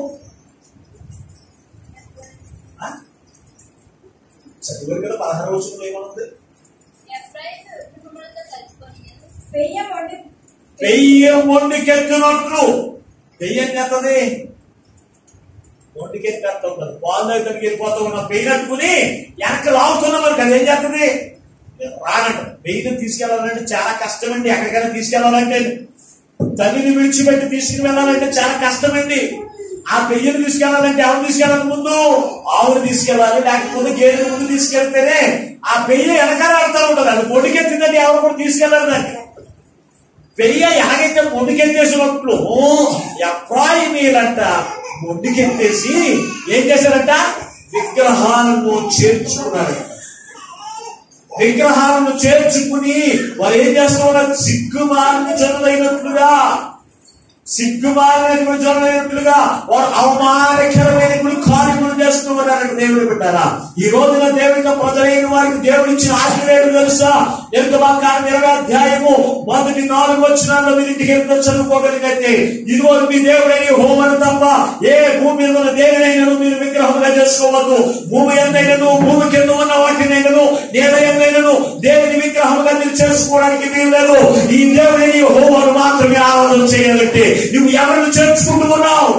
ఆ? చదివారు కదా పదహారు రోజులు ఏమనుంది ఎఫ్రాయిము విగ్రహములతో కలిసికొనియను. పెయ్యం వండి పెయ్య మొండికెత్తినట్లు పెయ్యం చేస్తుంది మొండికెత్తేస్తా ఉంటుంది పాలు దగ్గరికి వెళ్ళిపోతూ ఉన్న పెయినట్టుకుని వెనక లాగుతున్నా మరి అది ఏం చేస్తుంది రానంట పెయిన్ తీసుకెళ్లాలంటే చాలా కష్టమండి ఎక్కడికైనా తీసుకెళ్లాలంటే తల్లిని విడిచిపెట్టి తీసుకుని వెళ్ళాలంటే చాలా కష్టమండి ఆ పెయ్యను తీసుకెళ్లాలంటే ఎవరు తీసుకెళ్ళాలి ముందు ఆవును తీసుకెళ్ళాలి లేకపోతే గేదె ముందు తీసుకెళ్తేనే ఆ పెయ్య వెనకాల ఆడుతూ ఉంటది అది పొడికెత్తిందంటే ఎవరు కూడా తీసుకెళ్ళాలి దాన్ని పెయ్య ఎలాగైతే మొండికెత్తేసినట్లు ఎఫ్రాయిమీలంట మొండికెత్తేసి ఏం చేశారంట విగ్రహాలను చేర్చుకున్నారు విగ్రహాలను చేర్చుకుని వారు ఏం చేస్తూ ఉన్నారు సిగ్గుమాలిన జనులైనట్లుగా సిగ్గుమాలినటువంటి జనులైనట్లుగా వారు అవమానకరమైనటువంటి కార్యములు చేస్తూ ఉన్నారంట దేవుడు పెట్టారా ఈ రోజున దేవుడికి ప్రజలైన వారికి దేవుడు ఇచ్చిన ఆశ్రయం తెలుసా ఎంత కాలం ఇరవై అధ్యాయము మొదటి నాలుగు వచ్చినాల్లో మీరు ఇంటికి వెళ్తే చదువుకోగలిగితే ఇదిగో మీ దేవుడైన హోమను తప్ప ఏ భూమి మీద ఉన్న దేనినైనను మీరు విగ్రహంగా చేసుకోవద్దు భూమి ఎంతైనను భూమి కింద ఉన్న వాటినైనను నేల ఎంతైనను దేవుని విగ్రహంగా మీరు చేసుకోవడానికి వీలు లేదు ఈ దేవుడైన హోమను మాత్రమే ఆరాధన చేయాలంటే నువ్వు ఎవరిని చేర్చుకుంటూ ఉన్నావు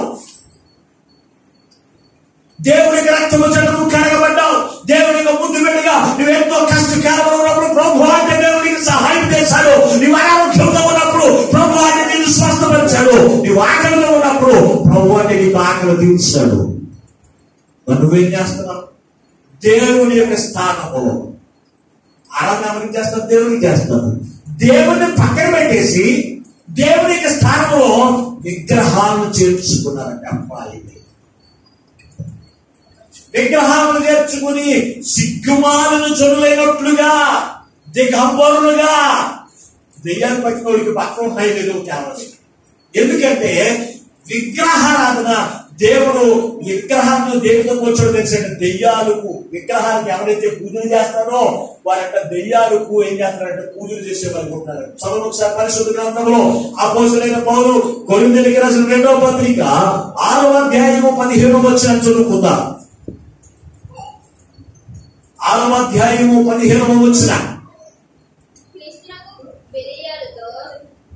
దేవునికి రక్తము చెడు నువ్వు కడగబడ్డావు దేవునికి ముందు వెళ్ళగా నువ్వు ఎంతో కష్టకాలంలో ఉన్నప్పుడు ప్రభు అంటే దేవునికి సహాయం చేశాడు నువ్వు అనారోగ్యంగా ఉన్నప్పుడు ప్రభు అంటే నేను స్వస్థపరిచాడు నువ్వు ఆకలిలో ఉన్నప్పుడు ప్రభు అంటే నీకు ఆకలి తీర్చాడు మరి నువ్వేం చేస్తున్నావు దేవుని యొక్క స్థానములో ఆరాధన ఎవరికి చేస్తావు దేవునికి చేస్తావు దేవుని పక్కన పెట్టేసి దేవుని యొక్క స్థానంలో విగ్రహాలను చేర్చుకున్నారంటే అమ్మాయి విగ్రహాలను చేర్చుకుని సిగ్గుమాలను చదువులైనట్లుగా దిగంబరులుగా దెయ్యాన్ని పట్టిన వాడికి పక్కన ఉన్నాయి లేదు కేవలం ఎందుకంటే విగ్రహారాధన దేవుడు విగ్రహాలను దేవుడితో కూర్చోడు తెలిసిన దెయ్యాలకు విగ్రహాలకు ఎవరైతే పూజలు చేస్తారో వారంట దెయ్యాలకు ఏం చేస్తారంటే పూజలు చేసే వాళ్ళు ఉంటారు చదువు ఒకసారి పరిశుద్ధ గ్రంథంలో ఆ పోసులైన పౌరు కొరిందలికి రాసిన రెండవ పత్రిక ఆరవ అధ్యాయము పదిహేను వచ్చిన చదువుకుందాం ఆరవ అధ్యాయము పదిహేనవ వచ్చిన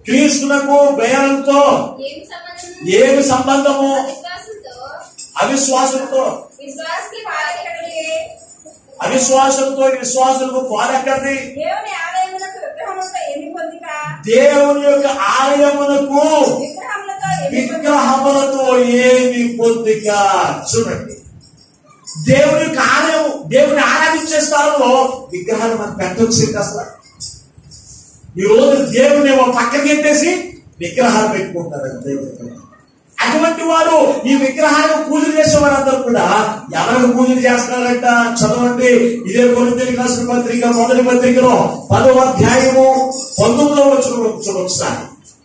క్రీస్తునకు బేరంతో ఏమి సంబంధం ఏమి సంబంధము విశ్వాసంతో అవిశ్వాసంతో విశ్వాసకి పాలెక్కడిది అవిశ్వాసంతో విశ్వాసులకు పాలెక్కడిది దేవుని ఆలయములకు విగ్రహములతో ఎన్ని పొందిక దేవుని యొక్క ఆలయమునకు విగ్రహములతో ఎన్ని పొందిక విగ్రహములతో ఏమి పొందిక చూడండి దేవుని యొక్క ఆలయం దేవుని ఆరాధించే స్థలంలో విగ్రహాలు మనం పెట్టవచ్చు అసలు ఈ రోజు దేవుని ఒక పక్కకి ఎత్తేసి విగ్రహాలు పెట్టుకుంటారు దేవుని దగ్గర. అటువంటి వారు ఈ విగ్రహాలకు పూజలు చేసే వారందరూ కూడా ఎవరికి పూజలు చేస్తున్నారంట చదవండి ఇదే కొరింథీయులకు రాసిన పత్రిక మొదటి పత్రికలో పదవ అధ్యాయము పంతొమ్మిదవ వచ్చిన చూడొచ్చాను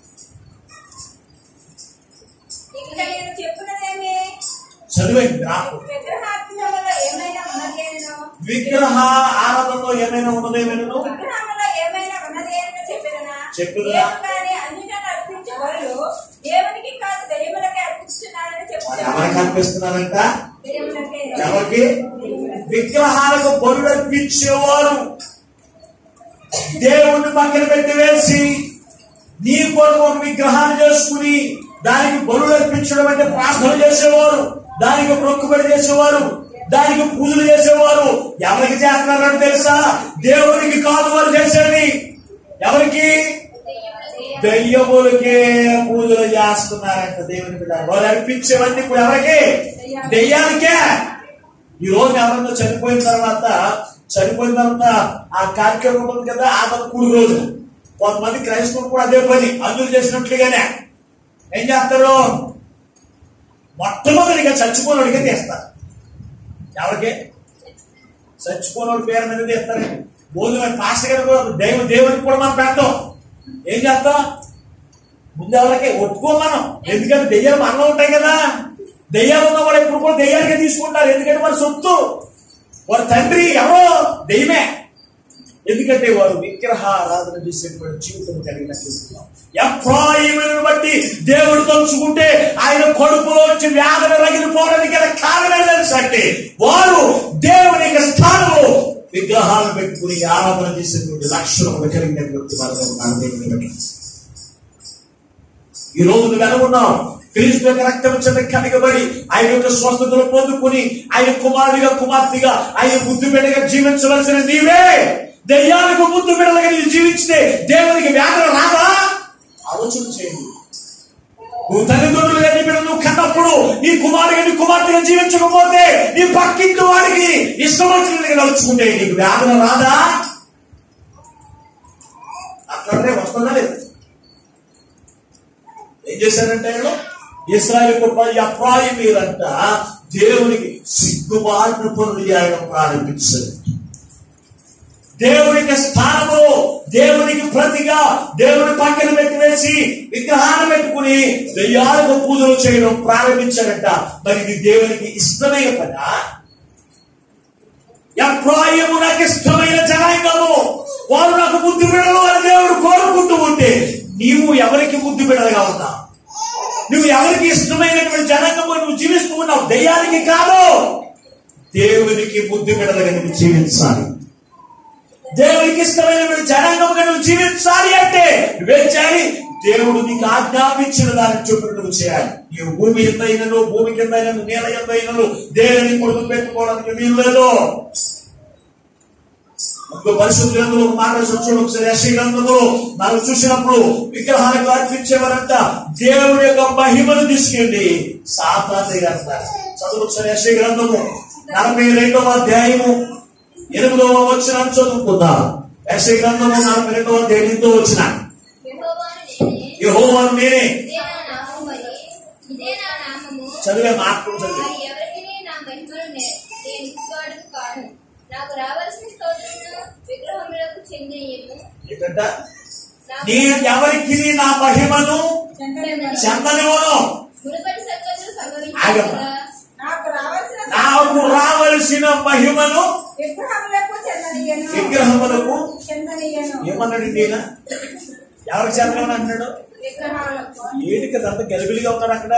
ఇక్కడ నేను చెప్పున్నదేమి చదివండి నాకు విగ్రహాత్మలో ఏమైనా ఉన్నదేనో విగ్రహ ఆరాధనలో ఏమైనా ఉన్నదేమైనా విగ్రహంలో ఏమైనా ఉన్నదేనో చెప్పినా చెప్పుదురా? కానీ అన్నిటిని అర్పించే వాళ్ళు దేవునికి కాదు దెయ్యములకే అర్పిస్తున్నారని మరి చెప్తున్నారు ఎవరికి అనిపిస్తున్నారంట దెయ్యములకే ఎవరికి విగ్రహాలకు బరుడు అర్పించేవారు దేవుణ్ణి పక్కన పెట్టి వేసి నీ కొరకు ఒక విగ్రహాన్ని చేసుకుని దానికి బరుడు అర్పించడం అంటే ప్రార్థన చేసేవారు దానికి మొక్కుబడి చేసేవారు దానికి పూజలు చేసేవారు ఎవరికి చేస్తున్నారని తెలుసా దేవునికి కాదు వారు చేసేది ఎవరికి దెయ్యములకే పూజలు చేస్తున్నారంట దేవుని బిడ్డ వాళ్ళు అర్పించేవన్నీ ఇప్పుడు ఎవరికి దెయ్యానికే ఈ రోజు ఎవరన్నా చనిపోయిన తర్వాత చనిపోయిన తర్వాత ఆ కార్యక్రమం ఉంది కదా ఆ మన కూడి రోజు కొంతమంది క్రైస్తవులు కూడా అదే పని అందులు చేసినట్లుగానే ఏం చేస్తారు మొట్టమొదటిగా చచ్చిపోయినోడికే తీస్తారు ఎవరికి చచ్చిపోయినోడి పేరు మీద తీస్తారండి భోజనం పాస్టర్ గారు కూడా దైవ దేవునికి కూడా మనం పెట్టాం ఏం చేస్తాం ముందు ఎవరికి ఒప్పుకో మనం ఎందుకంటే దెయ్యాలు మనలో ఉంటాయి కదా దెయ్యాలు ఉన్న వాడు ఎప్పుడు కూడా దెయ్యాలకే తీసుకుంటారు ఎందుకంటే వారి సొత్తు వారి తండ్రి ఎవరో దెయ్యమే ఎందుకంటే వారు విగ్రహ ఆరాధన చేసేటువంటి జీవితం కలిగినట్లు ఎఫ్రాయిమును బట్టి దేవుడు తలుచుకుంటే ఆయన కడుపులో వచ్చి వ్యాధులు రగిలిపోవడానికి గల కారణం ఏంటంటే వారు దేవుని యొక్క స్థానంలో విగ్రహాలు పెట్టుకుని ఆరాధన చేసేటువంటి లక్షణములు కలిగినటువంటి వారు ఉన్నారు దేవుని బట్టి ఈ రోజు నువ్వు ఎలా ఉన్నావు క్రీస్తు యొక్క రక్తం చెంత కనగబడి ఆయన యొక్క స్వస్థతలు పొందుకుని ఆయన కుమారుడిగా కుమార్తెగా ఆయన బుద్ధి బిడ్డగా జీవించవలసిన నీవే దెయ్యాలకు బుద్ధి బిడ్డలుగా నీవు జీవించితే దేవునికి వ్యాధులు రాదా ఆలోచన చేయండి నువ్వు తల్లిదండ్రులు లేని బిడ్డ నువ్వు కన్నప్పుడు నీ కుమారుడిగా నీ కుమార్తెగా జీవించకపోతే నీ పక్కింటి వాడికి ఇష్టం వచ్చినట్టుగా నడుచుకుంటే నీకు వ్యాధులు రాదా అట్లనే వస్తుందా లేదు ఏం చేశారంటే ఆయన ఇస్రాయల్ గొప్ప అప్రాయి మీరంట దేవునికి సిగ్గుబాటు పనులు చేయడం ప్రారంభించారు దేవునికి స్థానము దేవునికి ప్రతిగా దేవుని పక్కన పెట్టివేసి విగ్రహాన్ని పెట్టుకుని దయ్యాలకు పూజలు చేయడం ప్రారంభించారంట మరి ఇది దేవునికి ఇష్టమైన పనా ఎప్రాయము నాకు ఇష్టమైన జనాంగము వారు నాకు బుద్ధి బిడలు అని దేవుడు కోరుకుంటూ ఉంటే నీవు ఎవరికి బుద్ధి బిడలుగా ఉన్నావు నువ్వు ఎవరికి ఇష్టమైనటువంటి జనాంగము నువ్వు జీవిస్తూ ఉన్నావు దయ్యానికి కాదు దేవునికి బుద్ధి బిడలుగా నువ్వు జీవించాలి దేవునికి ఇష్టమైనటువంటి జనాంగముగా నువ్వు జీవించాలి అంటే నువ్వేం చేయాలి దేవుడు నీకు ఆజ్ఞాపించిన దాన్ని చొప్పున నువ్వు చేయాలి నీవు భూమి ఎంతైనను భూమి కింద నేల ఎంతైనను దేనిని కొడుకు పెట్టుకోవడానికి వీలు లేదు ఇంకో పరిశుద్ధ గ్రంథంలో ఒక మాట చూడండి ఒకసారి యశ గ్రంథంలో మనం చూసినప్పుడు విగ్రహాలకు అర్పించేవారంట దేవుడి యొక్క మహిమను తీసుకెళ్ళి సాతాన్ని చేస్తారు చదువు ఒకసారి యశ గ్రంథము నలభై రెండవ అధ్యాయము ఎనిమిదవ వచ్చిన చదువుకుందాం యశ గ్రంథము నలభై రెండవ అధ్యాయం ఎంతో వచ్చిన యెహోవాను నేనే యెహోవాను నేనే ఇదే నా నామము మరి ఇదే నా నామము చదివే మార్పు చదివే మరి ఎవరికి నా మహిమను నే- నేను ఇచ్చువాడను కాను నాకు రావాల్సిన స్తోత్రమును విగ్రహములకు చెందినయము ఏంటంట నాకు నీ ఎవరికి నా మహిమను చెందనివ్వను. చెందనివ్వను మునుపటి సత్కర్తలు ఆగమ్మా. సంభవించారు నాకు రావాల్సిన నాకు రావలసిన మహిమను విగ్రహములకు చెందనియను విగ్రహములకు చెందనియను ఏమన్నాడు ఈయన ఎవరికి చెందమని అంటున్నాడు విగ్రహాలకు ఏంటి కదా అంత గలిబిలిగా ఉన్నాడు అక్కడ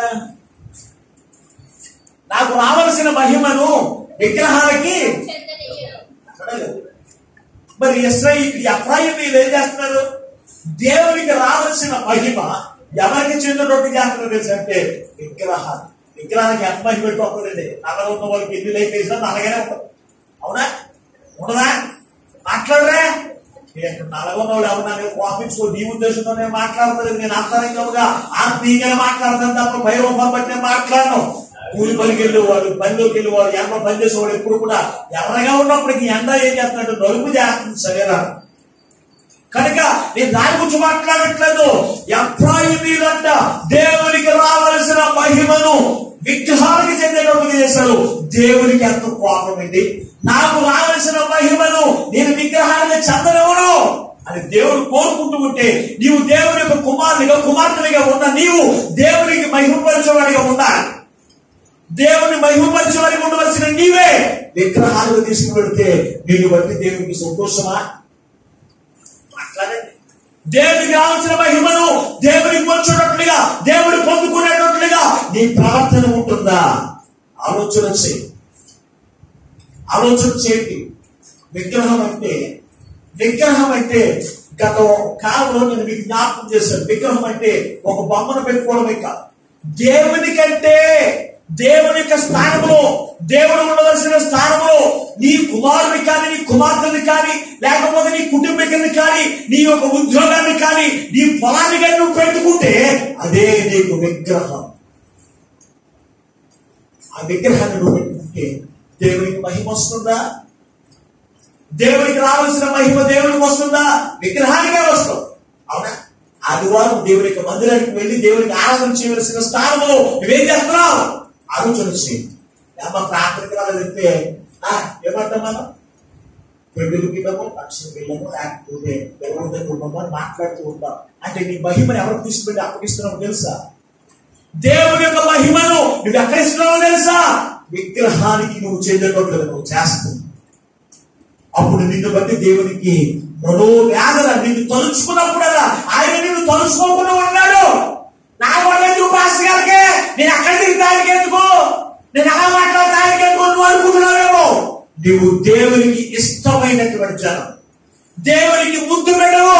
నాకు రావలసిన మహిమను విగ్రహాలకి చెందనీయను అక్కడ లేదు. మరి ఇస్రాయి అప్రాయం వీళ్ళు ఏం చేస్తున్నారు దేవునికి రావాల్సిన మహిమ ఎవరికి చెందినట్టు జాగ్రత్త తెలుసు అంటే విగ్రహాలు విగ్రహానికి ఎంత మహిమ పెట్టుకోకూడదండి నల్లగా ఉన్న వాళ్ళకి ఎన్ని లైఫ్ వేసినా నల్లగానే ఉంటుంది అవునా ఉండదా మాట్లాడరా నేను నల్లగా ఉన్న వాళ్ళు ఎవరన్నా నేను కోపించుకో నీ ఉద్దేశంతో నేను మాట్లాడతాను నేను అంతరంగంగా ఆత్మీయంగా మాట్లాడతాను తప్ప భైరవం బట్టి నేను మాట్లాడను కూలి పనికి వెళ్ళేవాడు పనిలోకి వెళ్ళేవాడు ఎండ పని చేసేవాడు ఎప్పుడు కూడా ఎర్రగా ఉన్నప్పటికీ ఎండ ఏం చేస్తున్నాడు నలుపు చేస్తుంది శరీరాన్ని కనుక నేను దాని గురించి మాట్లాడట్లేదు ఎఫ్రాయిమీలంట దేవునికి రావలసిన మహిమను విగ్రహానికి చెందినట్టుగా చేశాడు దేవునికి ఎంత కోపం అండి నాకు రావలసిన మహిమను నేను విగ్రహానికి చెందనెవరు అని దేవుడు కోరుకుంటూ ఉంటే నీవు దేవుని యొక్క కుమారునిగా కుమార్తెనిగా ఉన్న నీవు దేవునికి మహిమపరచేవాడిగా ఉండాలి దేవుని మహిమపరచేవాడిగా ఉండవలసిన నీవే విగ్రహాలకు తీసుకువెడితే నీకు బట్టి దేవునికి సంతోషమా మాట్లాడండి దేవునికి రావాల్సిన మహిమను దేవునికి వచ్చేటట్లుగా దేవుడు పొందుకునేటట్లుగా నీ ప్రవర్తన ఉంటుందా ఆలోచన చేయి ఆలోచన చేయండి విగ్రహం అంటే విగ్రహం అంటే గత కాలంలో నేను మీకు జ్ఞాపకం చేశాను విగ్రహం అంటే ఒక బొమ్మను పెట్టుకోవడమే కాదు దేవుని కంటే దేవుని యొక్క స్థానంలో దేవుడు ఉండవలసిన స్థానంలో నీ కుమారుని కానీ నీ కుమార్తెని కానీ లేకపోతే నీ కుటుంబీకుని కానీ నీ యొక్క ఉద్యోగాన్ని కానీ నీ పొలాన్ని కానీ నువ్వు పెట్టుకుంటే అదే నీకు విగ్రహం ఆ విగ్రహాన్ని నువ్వు పెట్టుకుంటే దేవునికి మహిమ వస్తుందా దేవునికి రావాల్సిన మహిమ దేవునికి వస్తుందా విగ్రహానికే వస్తుంది అవునా ఆదివారం దేవుని యొక్క మందిరానికి వెళ్ళి దేవునికి ఆరాధన చేయవలసిన స్థానంలో నువ్వేం చేస్తున్నావు ఆలోచన చేయండి అమ్మ ప్రార్థనకి వాళ్ళు వెళ్తే ఆ, ఏమంటాం మనం పెళ్లి పిల్లము లక్ష్మి పిల్లము లేకపోతే ఎవరి దగ్గర ఉన్నామో అని మాట్లాడుతూ ఉంటాం అంటే నీ మహిమను ఎవరు తీసుకుని అప్పగిస్తున్నావు తెలుసా దేవుని యొక్క మహిమను నువ్వు ఎక్కడ ఇస్తున్నావో తెలుసా విగ్రహానికి నువ్వు చెందేటట్లుగా నువ్వు చేస్తావు అప్పుడు నిన్ను బట్టి దేవునికి మనోవేదన నిన్ను తలుచుకున్నప్పుడల్లా ఆయన నిన్ను తలుచుకోకుండా ఉన్నాడు నా వల్ల ఎందుకు పాస్టర్ గారికి నేను అక్కడ తిరిగి ఎందుకు నేను అలా మాట్లాడతానికి ఎందుకు నువ్వు అనుకుంటున్నావేమో నువ్వు దేవునికి ఇష్టమైనటువంటి జనం దేవునికి ముద్దు పెట్టవు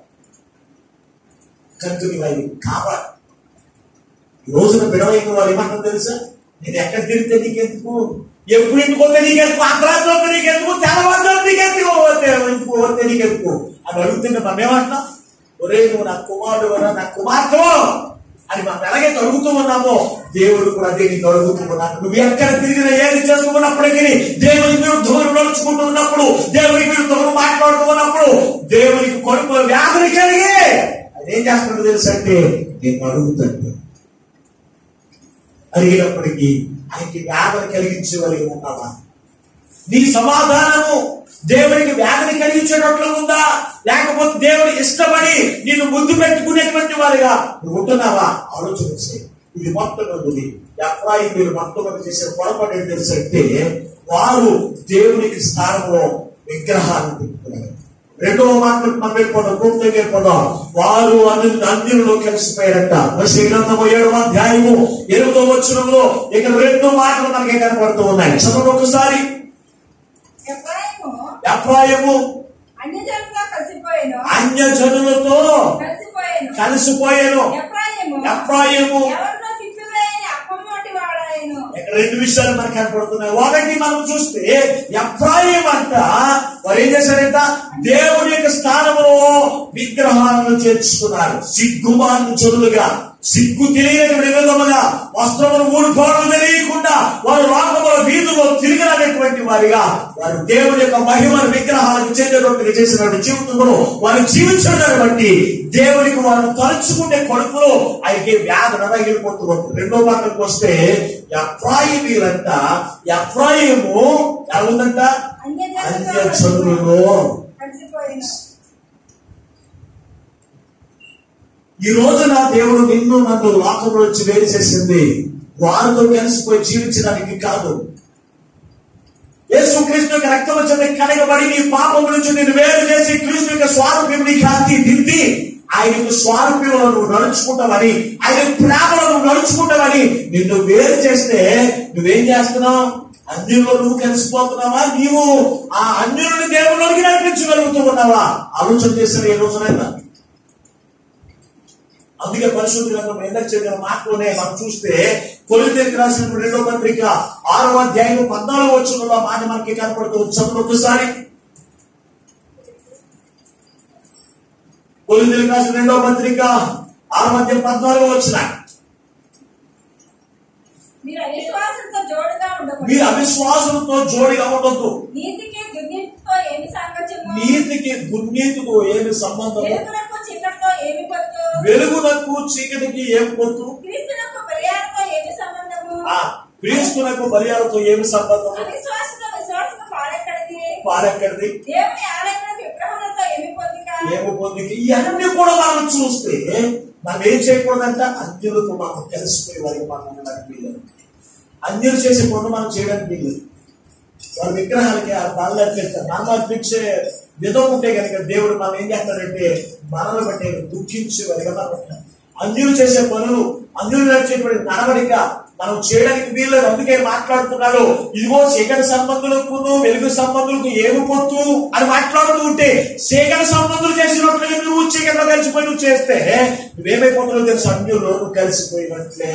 కనుక నువ్వు అవి కావాలి ఈ రోజున బిడవైన వారు ఏమంటారు తెలుసా నేను ఎక్కడ తిరిగితే నీకెందుకు ఎప్పుడు ఇంటికి వస్తే నీకెందుకు అర్ధరాత్రి వస్తే నీకెందుకు తెల్లవారు నీకెందుకు పోతే ఇంటికి పోతే నీకెందుకు అని అడుగుతుంటే మనం ఏమంటున్నాం ఒరే నువ్వు నా కుమారుడు వరా నా కుమార్తె అని మనం ఎలాగైతే అడుగుతూ ఉన్నామో దేవుడు కూడా అదే నీకు అడుగుతూ ఉన్నాడు నువ్వు ఎక్కడ తిరిగినా ఏది చేసుకున్నప్పటికీ దేవుని విరుద్ధములు నడుచుకుంటూ ఉన్నప్పుడు దేవునికి విరుద్ధములు మాట్లాడుతూ ఉన్నప్పుడు దేవునికి కొడుకు వ్యాధులు కలిగి అదేం చేస్తున్నాడు తెలుసు అంటే నేను అడుగుతాను అడిగినప్పటికీ ఆయనకి వ్యాధిని కలిగించే వారికి ఉన్నావా నీ సమాధానము దేవునికి వ్యాధిని కలిగించేటట్లు ఉందా లేకపోతే దేవుని ఇష్టపడి నేను ముందు పెట్టుకునేటువంటి వారిగా నువ్వు ఉంటున్నావా ఆలోచన చేయి ఇది మొట్టమొదటి ఎఫ్రాయి మీరు మొట్టమొదటి చేసే పొరపాటు ఏంటి తెలుసు అంటే వారు దేవునికి స్థానంలో విగ్రహాలను పెట్టుకున్నారు రెండవ మాట మనం వెళ్ళిపోతాం పూర్తిగా వెళ్ళిపోతాం వారు అన్ని అన్యులలో కలిసిపోయారంట వర్ష గ్రంథము ఏడవ అధ్యాయము ఎనిమిదో వచనంలో ఇక్కడ రెండు మాటలు మనకి కనపడుతూ ఉన్నాయి చదవండి ఒకసారి ఎఫ్రాయిము ఎఫ్రాయిము అన్యజనులుగా కలిసిపోయాను అన్య జనులతో కలిసిపోయాను కలిసిపోయాను ఎఫ్రాయిము ఎఫ్రాయిము ఎవరినో తిప్పివేయని అప్పం వంటి వాడాయను ఇక్కడ రెండు విషయాలు మనకు కనపడుతున్నాయి ఒకటి మనం చూస్తే ఎఫ్రాయిం అంట వారు ఏం చేశారంట దేవుని యొక్క స్థానంలో విగ్రహాలను చేర్చుకున్నారు సిగ్గుమాను చదువుగా సిగ్గు తెలియనటువంటి విధముగా వస్త్రములు ఊడిపోవడం తెలియకుండా వారు లోకముల వీధుల్లో తిరిగినటువంటి వారిగా వారు దేవుని యొక్క మహిమను విగ్రహాలకు చెందినట్టుగా చేసినటువంటి జీవితంలో వారు జీవించడం బట్టి దేవునికి వారు తలుచుకునే కొడుకులు అయితే వ్యాధి నడగిలిపోతూ ఉంటుంది రెండో మాటకు వస్తే ఎఫ్రాయిమీలంట ఎఫ్రాయిము ఎలా ఉందంట అన్య చదువులో కలిసిపోయాను ఈ రోజున దేవుడు నిన్ను నన్ను లోకంలో వచ్చి వేరు చేసింది వారితో కలిసిపోయి జీవించడానికి కాదు యేసుక్రీస్తు యొక్క రక్తం వచ్చి కడగబడి నీ పాపం నుంచి నేను వేరు చేసి క్రీస్తు యొక్క స్వారూప్యం నీ కాంతి దింపి ఆయనకు స్వారూప్యంలో నువ్వు నడుచుకుంటావని ఆయన ప్రేమలో నువ్వు నడుచుకుంటావని నిన్ను వేరు చేస్తే నువ్వేం చేస్తున్నావు అన్యుల్లో నువ్వు కలిసిపోతున్నావా నీవు ఆ అన్యులని దేవుళ్ళకి నడిపించగలుగుతూ ఉన్నావా ఆలోచన చేసిన ఏ రోజునైనా అందుకే పరిశుద్ధ గ్రంథం ఎందుకు చెప్పిన మాటలోనే మనం చూస్తే కొలితేకి రాసిన రెండో పత్రిక ఆరో అధ్యాయం పద్నాలుగు వచ్చిన మాట మనకి కనపడుతుంది చదువు ఒకసారి కొలితేకి రాసిన రెండో పత్రిక ఆరో అధ్యాయం పద్నాలుగు వచ్చిన మీరు అవిశ్వాసంతో జోడుగా ఉండకూడదు మీరు అవిశ్వాసంతో జోడిగా ఉండొద్దు నీతికి దుర్నీతితో ఏమి సాంగత్యము నీతికి దుర్నీతితో ఏమి సంబంధం వెలుగునకు చీకటితో ఏమి పొత్తు వెలుగునకు చీకటికి ఏం పొత్తు క్రీస్తునకు బలియాలతో ఏమి సంబంధము ఆ క్రీస్తునకు బలియాలతో ఏమి సంబంధం అవిశ్వాసంతో విశ్వాసంతో పాడెక్కడిది పారెక్కడిది దేవుని ఆలయంలో విగ్రహములతో ఏమి పొందిక ఏమి పొందికి ఇవన్నీ కూడా మనం చూస్తే మనం ఏం చేయకూడదంట అన్యులకు మనం కలిసిపోయే వారికి మనం ఉండడానికి వీలేదు అన్యులు చేసే పనులు మనం చేయడానికి వీలేదు వాళ్ళ విగ్రహాలకి ఆ బల్ల అర్పిస్తారు మనం అర్పించే విధం ఉంటే కనుక దేవుడు మనం ఏం చేస్తాడంటే మనల్ని బట్టి దుఃఖించే వారిగా మనం ఉంటాం అన్యులు చేసే పనులు అన్యులు నడిచేటువంటి నడవడిక మనం చేయడానికి వీల్లేదు అందుకే మాట్లాడుతున్నాడు ఇదిగో చీకటి సంబంధులకు వెలుగు సంబంధులకు ఏమి పొత్తు అని మాట్లాడుతూ ఉంటే చీకటి సంబంధులు చేసినట్లుగా నువ్వు చీకటిలో కలిసిపోయి నువ్వు చేస్తే నువ్వేమైపోతున్నావు తెలుసు అన్యులు నువ్వు కలిసిపోయినట్లే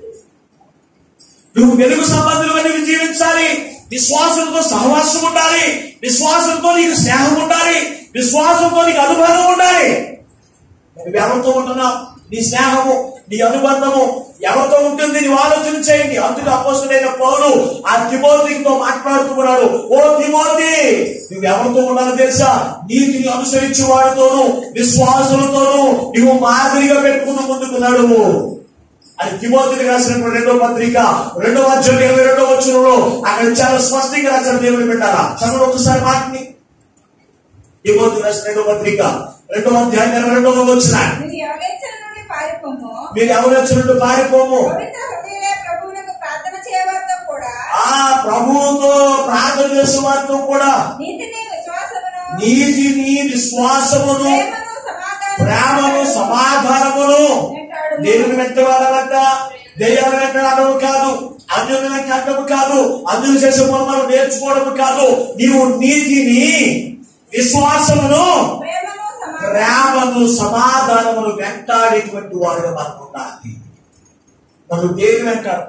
నువ్వు వెలుగు సంబంధులుగా నీకు జీవించాలి విశ్వాసంతో సహవాసం ఉండాలి విశ్వాసంతో నీకు స్నేహం ఉండాలి విశ్వాసంతో నీకు అనుబంధం ఉండాలి నువ్వు ఎవరితో ఉంటున్నావు నీ స్నేహము నీ అనుబంధము ఎవరితో ఉంటుంది నువ్వు ఆలోచన చేయండి అందుకు అపోసుడైన పౌరు ఆ తిమోతితో మాట్లాడుతున్నాడు ఓ తిమోతి నువ్వు ఎవరితో ఉండాలో తెలుసా నీతిని అనుసరించి వాడితోను విశ్వాసులతోను నువ్వు మాదిరిగా పెట్టుకుని ముందుకు నడుము అది తిమోతికి రాసినటువంటి రెండో పత్రిక రెండో అధ్యాయం ఇరవై రెండో వచ్చులో అక్కడ చాలా స్పష్టంగా రాశారు దేవుని పెట్టారా చదవండి ఒకసారి మాటని తిమోతికి రాసిన రెండో పత్రిక రెండో అధ్యాయం ఇరవై రెండో వచ్చిన మీరు ఎవరెచ్చల నుండి పారిపోము మీరు ఎవరు వచ్చినట్టు పారిపోము పవిత్ర హృదయ ప్రభువులకు ప్రార్థన చేయవారితో కూడా ఆ ప్రభువుతో ప్రార్థన చేసే వారితో కూడా నీతిని విశ్వాసమును నీతిని విశ్వాసమును ప్రేమను సమాధానము ప్రేమను సమాధానమును వెంటాడుము. దేవుని వెంటవాడాలంట దెయ్యాలు వెంటడం కాదు అన్యుని వెంటడం కాదు అన్యులు చేసే పనులు మనం నేర్చుకోవడం కాదు నీవు నీతిని విశ్వాసమును ప్రేమను సమాధానము ప్రేమను సమాధానమును వెంటాడేటువంటి వాడుగా మనం ఉండాలి మనం దేని వెంటాడు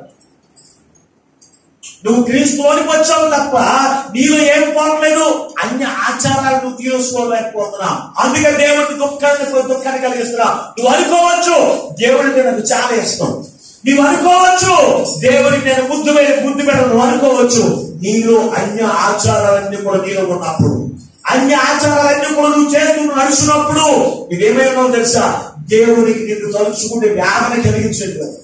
నువ్వు క్రీస్తులోనికి వచ్చావు తప్ప నీలో ఏం పోవట్లేదు అన్ని ఆచారాలు నువ్వు తీసుకోలేకపోతున్నావు అందుకే దేవుడికి దుఃఖాన్ని దుఃఖాన్ని కలిగిస్తున్నావు నువ్వు అనుకోవచ్చు దేవుడికి నాకు చాలా ఇష్టం నువ్వు అనుకోవచ్చు దేవుడికి నేను ముద్దు మీద ముద్దు పెట్టను నువ్వు అనుకోవచ్చు నీలో అన్య ఆచారాలన్నీ కూడా నీలో ఉన్నప్పుడు అన్ని ఆచారాలన్నీ కూడా నువ్వు చేస్తూ నువ్వు నడుచున్నప్పుడు నువ్వేమైనా తెలుసా దేవుడికి నిన్ను తలుచుకుంటే వ్యాధన కలిగించేది కాదు.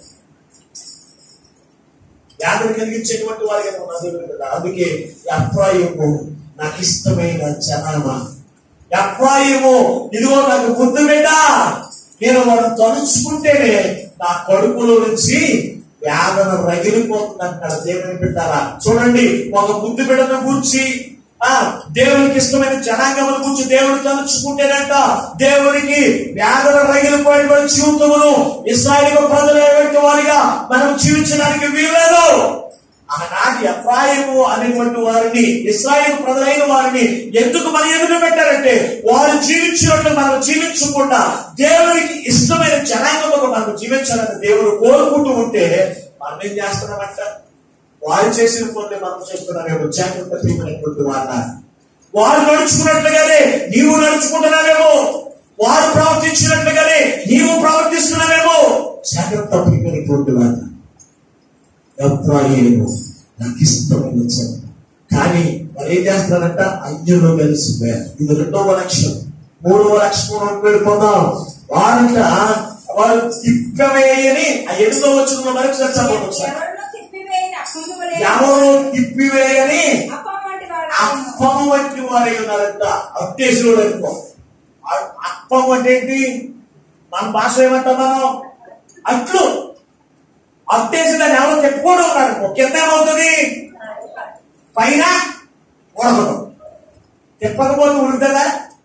వ్యాధులు కలిగించేటువంటి వారిగా నువ్వు నదులు కదా అందుకే అప్రాయము నాకు ఇష్టమైన జనమ అప్రాయము ఇదిగో నాకు బుద్ధి బిడ్డ నేను వాడు తలుచుకుంటేనే నా కడుపులో నుంచి వేదన రగిలిపోతుంది అంటారు దేవుని పెట్టారా చూడండి ఒక బుద్ధి బిడ్డను కూర్చి ఆ దేవునికి ఇష్టమైన జనాంగముల గురించి దేవుడు తలుచుకుంటేనంట దేవునికి వేదన రగిలిపోయినటువంటి జీవితమును ఇస్రాయేల్ ప్రజలైనటువంటి వారిగా మనం జీవించడానికి వీలేదు ఆనాటి అప్రాయము అనేటువంటి వారిని ఇస్రాయేల్ ప్రజలైన వారిని ఎందుకు మన ఎదురు పెట్టారంటే వారు జీవించినట్లు మనం జీవించకుండా దేవునికి ఇష్టమైన జనాంగముగా మనం జీవించాలని దేవుడు కోరుకుంటూ ఉంటే మనం ఏం చేస్తున్నామంట వారు చేసిన పనులు మనం చేస్తున్నామేమో జాగ్రత్త తీయమైనటువంటి వాట వారు నడుచుకున్నట్లుగానే నీవు నడుచుకుంటున్నావేమో వారు ప్రవర్తించినట్లుగానే నీవు ప్రవర్తిస్తున్నావేమో జాగ్రత్త తీయమైనటువంటి వాట ఎఫ్రాయిము నాకు ఇష్టమైన జనం కానీ వారు ఏం చేస్తారంట అన్యులు కలిసిపోయారు ఇది రెండవ లక్ష్యం మూడవ లక్ష్యం వెళ్ళిపోదాం వారంట వారు తిప్పవేయని ఆ ఎనిమిదో వచ్చిన మరొకసారి చదవండి ఒకసారి. ఎవరినో తిప్పివేయని అప్పము వలె ఎవరు తిప్పివేయని అప్పం వంటి వాడు అప్పము వంటి వారే ఉన్నారంట అప్టేసుడు అనుకో అ- అప్పం అంటే ఏంటి మన భాష ఏమంటాం మనం అట్లు అప్టేసి దాన్ని ఎవరు చెప్పుకోవడం ఉన్నాడు కింద ఏమవుతుంది పైన ఉడకడం తిప్పకపోతే ఉడుతుందా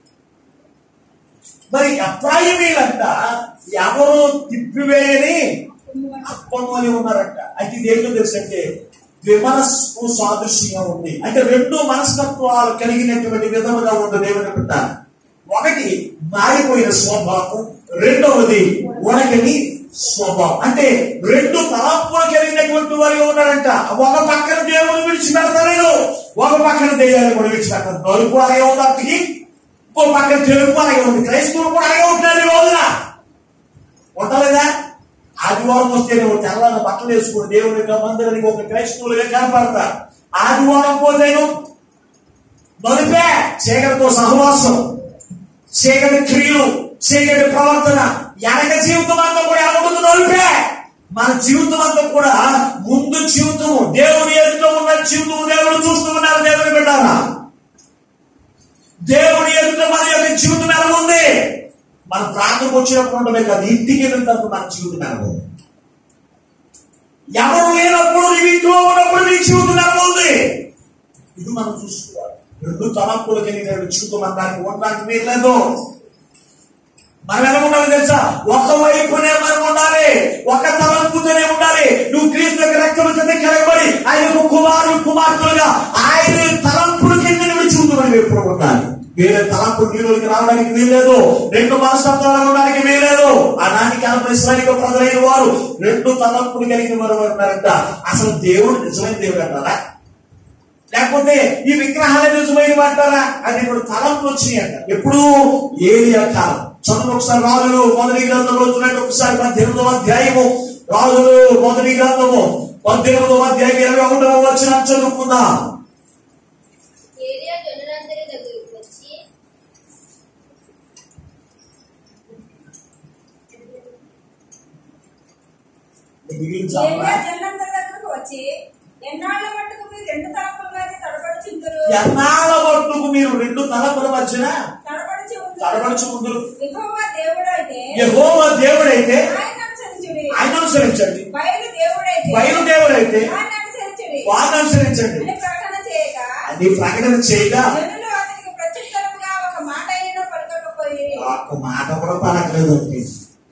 మరి అప్రాయమీలంట ఎవరు తిప్పివేయని అప్పము అని ఉన్నారంట అయితే ఇది ఏంటో తెలుసు అంటే విమనస్సు సాదృశ్యంగా ఉంది అంటే రెండు మనస్తత్వాలు కలిగినటువంటి విధముగా ఉంది దేవుని బిడ్డ ఒకటి మారిపోయిన స్వభావం రెండవది వడగని స్వభావం అంటే రెండు తలంపులు కలిగినటువంటి వారిగా ఉన్నారంట ఒక పక్కన దేవుని విడిచిపెడతలేదు ఒక పక్కన దెయ్యాన్ని కూడా విడిచిపెడతారు నలుపు అలాగే ఉంది అప్పటికి ఇంకో పక్కన తెలుపు అలాగే ఉంది క్రైస్తవులు కూడా అలాగే ఉంటున్నారు ఈ రోజున ఉండలేదా ఆదివారం వస్తేనే ఒక తెల్లని బట్టలు వేసుకుని దేవుని యొక్క మందిరానికి ఒక క్రైస్తవులుగా కనపడతారు ఆదివారం పోతేను నలిపే చీకటితో సహవాసం చీకటి క్రియలు చీకటి ప్రవర్తన వెనక జీవితం అంతా కూడా ఎలా ఉంటుంది నలిపే మన జీవితం అంతా కూడా ముందు జీవితం దేవుని ఎదుట ఉన్న జీవితం దేవుడు చూస్తూ ఉన్నారు దేవుని బిడ్డారా దేవుని ఎదుట మన యొక్క జీవితం ఎలా ఉంది మన ప్రాంతంకి వచ్చినప్పుడు ఉండమే కాదు ఇంటికి వెళ్ళిన తర్వాత మన జీవితం ఎలా ఉంది ఎవరు లేనప్పుడు నీ ఇంట్లో ఉన్నప్పుడు నీ జీవితం ఎలా ఉంది ఇది మనం చూసుకోవాలి రెండు తలంపులు కలిగిన జీవితం అనడానికి ఉండడానికి మీరు లేదు మనం ఎలా ఉండాలి తెలుసా ఒక వైపునే మనం ఉండాలి ఒక తలంపుతోనే ఉండాలి నువ్వు క్రీస్తు యొక్క రక్తం చేత కలగబడి ఆయన కుమారుడు కుమార్తెలుగా ఆయన తలంపులు కింద నువ్వు జీవితం మనం ఎప్పుడు ఉండాలి వేరే తలంపు నీళ్ళకి రావడానికి వీల్లేదు రెండు మనస్తత్వాలు ఉండడానికి వీల్లేదు ఆనాటి కాలం ఇస్రాయలిక ప్రజలైన వారు రెండు తలంపులు కలిగిన వారు ఉన్నారంట అసలు దేవుడు నిజమైన దేవుడు అంటారా లేకపోతే ఈ విగ్రహాలు నిజమైన అంటారా అని ఇప్పుడు తలంపులు వచ్చినాయంట ఎప్పుడు ఏలియా కాలం చదువు ఒకసారి రాజులు మొదటి గ్రంథంలో చూడండి ఒకసారి పద్దెనిమిదవ అధ్యాయము రాజులు మొదటి గ్రంథము పద్దెనిమిదవ అధ్యాయం ఇరవై ఒకటవ వచ్చిన చదువుకుందాం ఏలియా జనులందరి దగ్గరకు వచ్చి ఏలియా జనులందరి దగ్గరకు వచ్చి ఎన్నాళ్ళ మట్టుకు మీరు రెండు తలంపుల మధ్య తడబడుచుందరు ఎన్నాళ్ళ మట్టుకు మీరు రెండు తలపుల మధ్యన తడబడుచు తడబడుచు ముందు యెహోవా దేవుడైతే యహోవ దేవుడైతే ఆయన అనుసరించుడి ఆయన అనుసరించండి బయలు దేవుడైతే బయలు దేవుడైతే ఆయన అనుసరించుడి వారిని అనుసరించండి అని ప్రకటన చేయగా అది ప్రకటన చేయగా జనులు అతనికి ప్రత్యుత్తరముగా ఒక మాట అయినా పలకకపోయి ఒక్క మాట కూడా పలకలేదు అండి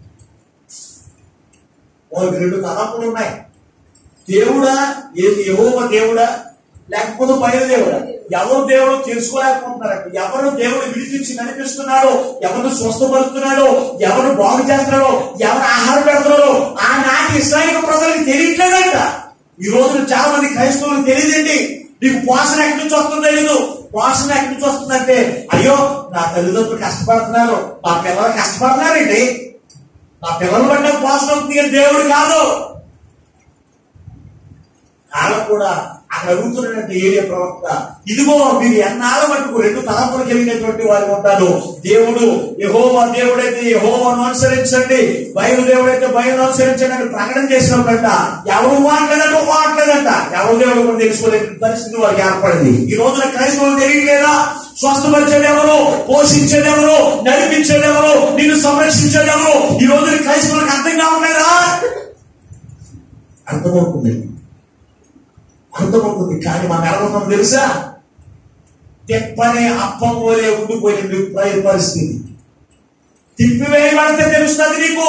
వాళ్ళకి రెండు తలపులు ఉన్నాయి దేవుడా ఏది యహోవ దేవుడా లేకపోతే బయలుదేవుడా ఎవరు దేవుడు తెలుసుకోలేకపోతున్నారంట ఎవరు దేవుడు విడిపించి నడిపిస్తున్నాడో ఎవరు స్వస్థపరుస్తున్నాడో ఎవరు బాగు చేస్తున్నాడో ఎవరు ఆహారం పెడుతున్నాడో ఆనాటి ఇస్రాయిల్ ప్రజలకు తెలియట్లేదంట ఈ రోజున చాలా మంది క్రైస్తవులకు తెలియదండి నీకు పోషణ ఎక్కడి నుంచి వస్తుందో తెలీదు పోషణ ఎక్కడి నుంచి వస్తుందంటే అయ్యో నా తల్లిదండ్రులు కష్టపడుతున్నారు మా పిల్లలు కష్టపడుతున్నారండి నా పిల్లలు పడ్డ పోషణ వస్తుంది కానీ దేవుడు కాదు వాళ్ళకు కూడా అక్కడ అడుగుతున్నటువంటి ఏరియా ప్రవక్త ఇదిగో మీరు ఎన్నాళ్ళ మటుకు రెండు తలపులు కలిగినటువంటి వారు ఉంటారు దేవుడు యహోవా దేవుడైతే యహోవాను అనుసరించండి బయలు దేవుడైతే బయలు అనుసరించండి అని ప్రకటన చేసినప్పుడంట ఎవరు మాట్లాడటో మాట్లాడట ఎవరు దేవుడు కూడా తెలుసుకోలేని పరిస్థితి వారికి ఏర్పడింది ఈ రోజున క్రైస్తవులు తెలియలేదా స్వస్థపరిచేది ఎవరు పోషించేది ఎవరు నడిపించేది ఎవరు నిన్ను సంరక్షించేది ఎవరు ఈ రోజున క్రైస్తవులకు అర్థం కావట్లేదా అర్థమవుతుంది అర్థమవుతుంది కానీ మన ఎలా ఉన్నాం తెలుసా తెప్పనే అప్పం వలే ఉండిపోయింది పరి- పరిస్థితి తిప్పివేయబడితే తెలుస్తుంది నీకు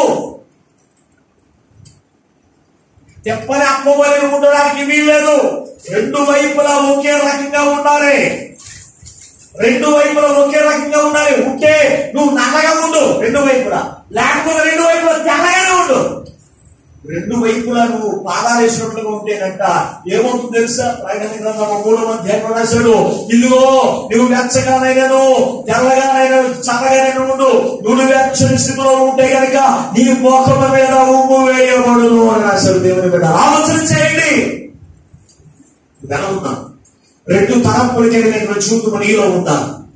తెప్పని అప్పం వలె ఉండడానికి వీల్లేదు రెండు వైపులా ఒకే రకంగా ఉండాలి రెండు వైపులా ఒకే రకంగా ఉండాలి ఉంటే నువ్వు నల్లగా ఉండు రెండు వైపులా లేకపోతే రెండు వైపులా తెల్లగానే ఉండు రెండు వైపులా నువ్వు పాదాలు వేసినట్లుగా ఉంటేనంట ఏమవుతుంది తెలుసా ప్రకటన గ్రంథం మూడు అధ్యాయం రాశాడు ఇల్లుగో నువ్వు వెచ్చగానైనాను తెల్లగానైనా చల్లగానైనా ఉండు నువ్వు వెచ్చని స్థితిలో ఉంటే గనక నీ మోకమ మీద ఉమ్ము వేయబడును అని రాశాడు దేవుని బిడ్డ ఆలోచన చేయండి వెనవున్నాం రెండు తలంపులు కలిగిన చూపు నీలో ఉందా